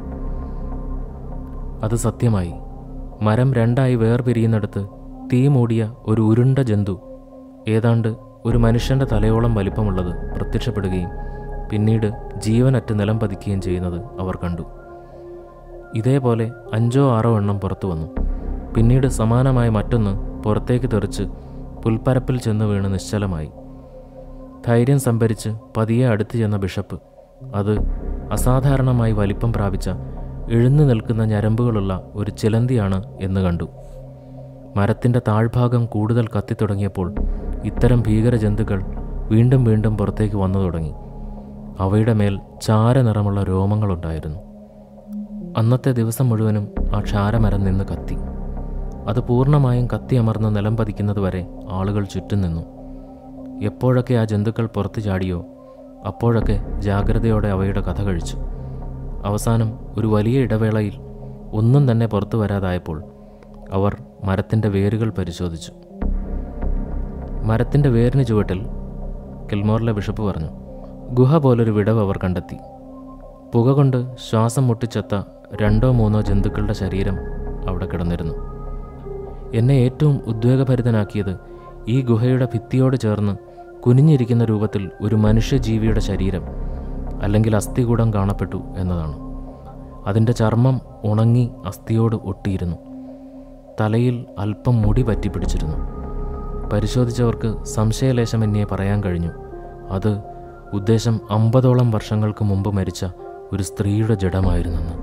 അത് സത്യമായി മരം രണ്ടായി വേർപിരിയുന്നിടത്ത് തീ മൂടിയ ഒരു ഉരുണ്ട ജന്തു ഏതാണ്ട് ഒരു മനുഷ്യൻ്റെ തലയോളം വലിപ്പമുള്ളത് പ്രത്യക്ഷപ്പെടുകയും പിന്നീട് ജീവനറ്റ് നിലം പതിക്കുകയും ചെയ്യുന്നത് അവർ കണ്ടു ഇതേപോലെ അഞ്ചോ ആറോ എണ്ണം പുറത്തു വന്നു പിന്നീട് സമാനമായ മറ്റൊന്ന് പുറത്തേക്ക് തെറിച്ച് പുൽപ്പരപ്പിൽ ചെന്ന് വീണ് നിശ്ചലമായി ധൈര്യം സംഭരിച്ച് പതിയെ അടുത്തു ചെന്ന ബിഷപ്പ് അത് അസാധാരണമായി വലിപ്പം പ്രാപിച്ച എഴുന്നു നിൽക്കുന്ന ഞരമ്പുകളുള്ള ഒരു ചിലന്തിയാണ് എന്ന് കണ്ടു മരത്തിൻ്റെ താഴ്ഭാഗം കൂടുതൽ കത്തിത്തുടങ്ങിയപ്പോൾ ഇത്തരം ഭീകരജന്തുക്കൾ വീണ്ടും വീണ്ടും പുറത്തേക്ക് വന്നു തുടങ്ങി അവയുടെ മേൽ ചാരനിറമുള്ള രോമങ്ങളുണ്ടായിരുന്നു അന്നത്തെ ദിവസം മുഴുവനും ആ ക്ഷാരമരം നിന്ന് കത്തി അത് പൂർണ്ണമായും കത്തിയമർന്ന് നിലം പതിക്കുന്നതുവരെ ആളുകൾ ചുറ്റും നിന്നു എപ്പോഴൊക്കെ ആ ജന്തുക്കൾ പുറത്തു ചാടിയോ അപ്പോഴൊക്കെ ജാഗ്രതയോടെ അവയുടെ കഥ കഴിച്ചു അവസാനം ഒരു വലിയ ഇടവേളയിൽ ഒന്നും തന്നെ പുറത്തു വരാതായപ്പോൾ അവർ മരത്തിൻ്റെ വേരുകൾ പരിശോധിച്ചു മരത്തിൻ്റെ വേരിന് ചുവട്ടിൽ കിൽമോറിലെ ബിഷപ്പ് പറഞ്ഞു ഗുഹ പോലൊരു വിടവ് അവർ കണ്ടെത്തി പുക കൊണ്ട് ശ്വാസം മുട്ടിച്ചെത്ത രണ്ടോ മൂന്നോ ജന്തുക്കളുടെ ശരീരം അവിടെ കിടന്നിരുന്നു എന്നെ ഏറ്റവും ഉദ്വേഗഭരിതനാക്കിയത് ഈ ഗുഹയുടെ ഭിത്തിയോട് ചേർന്ന് കുനിഞ്ഞിരിക്കുന്ന രൂപത്തിൽ ഒരു മനുഷ്യജീവിയുടെ ശരീരം അല്ലെങ്കിൽ അസ്ഥികൂടം കാണപ്പെട്ടു എന്നതാണ് അതിൻ്റെ ചർമ്മം ഉണങ്ങി അസ്ഥിയോട് ഒട്ടിയിരുന്നു തലയിൽ അല്പം മുടി പറ്റിപ്പിടിച്ചിരുന്നു പരിശോധിച്ചവർക്ക് സംശയലേശമെന്നേ പറയാൻ കഴിഞ്ഞു അത് ഉദ്ദേശം അമ്പതോളം വർഷങ്ങൾക്ക് മുമ്പ് മരിച്ച ഒരു സ്ത്രീയുടെ ജഡമായിരുന്നെന്ന്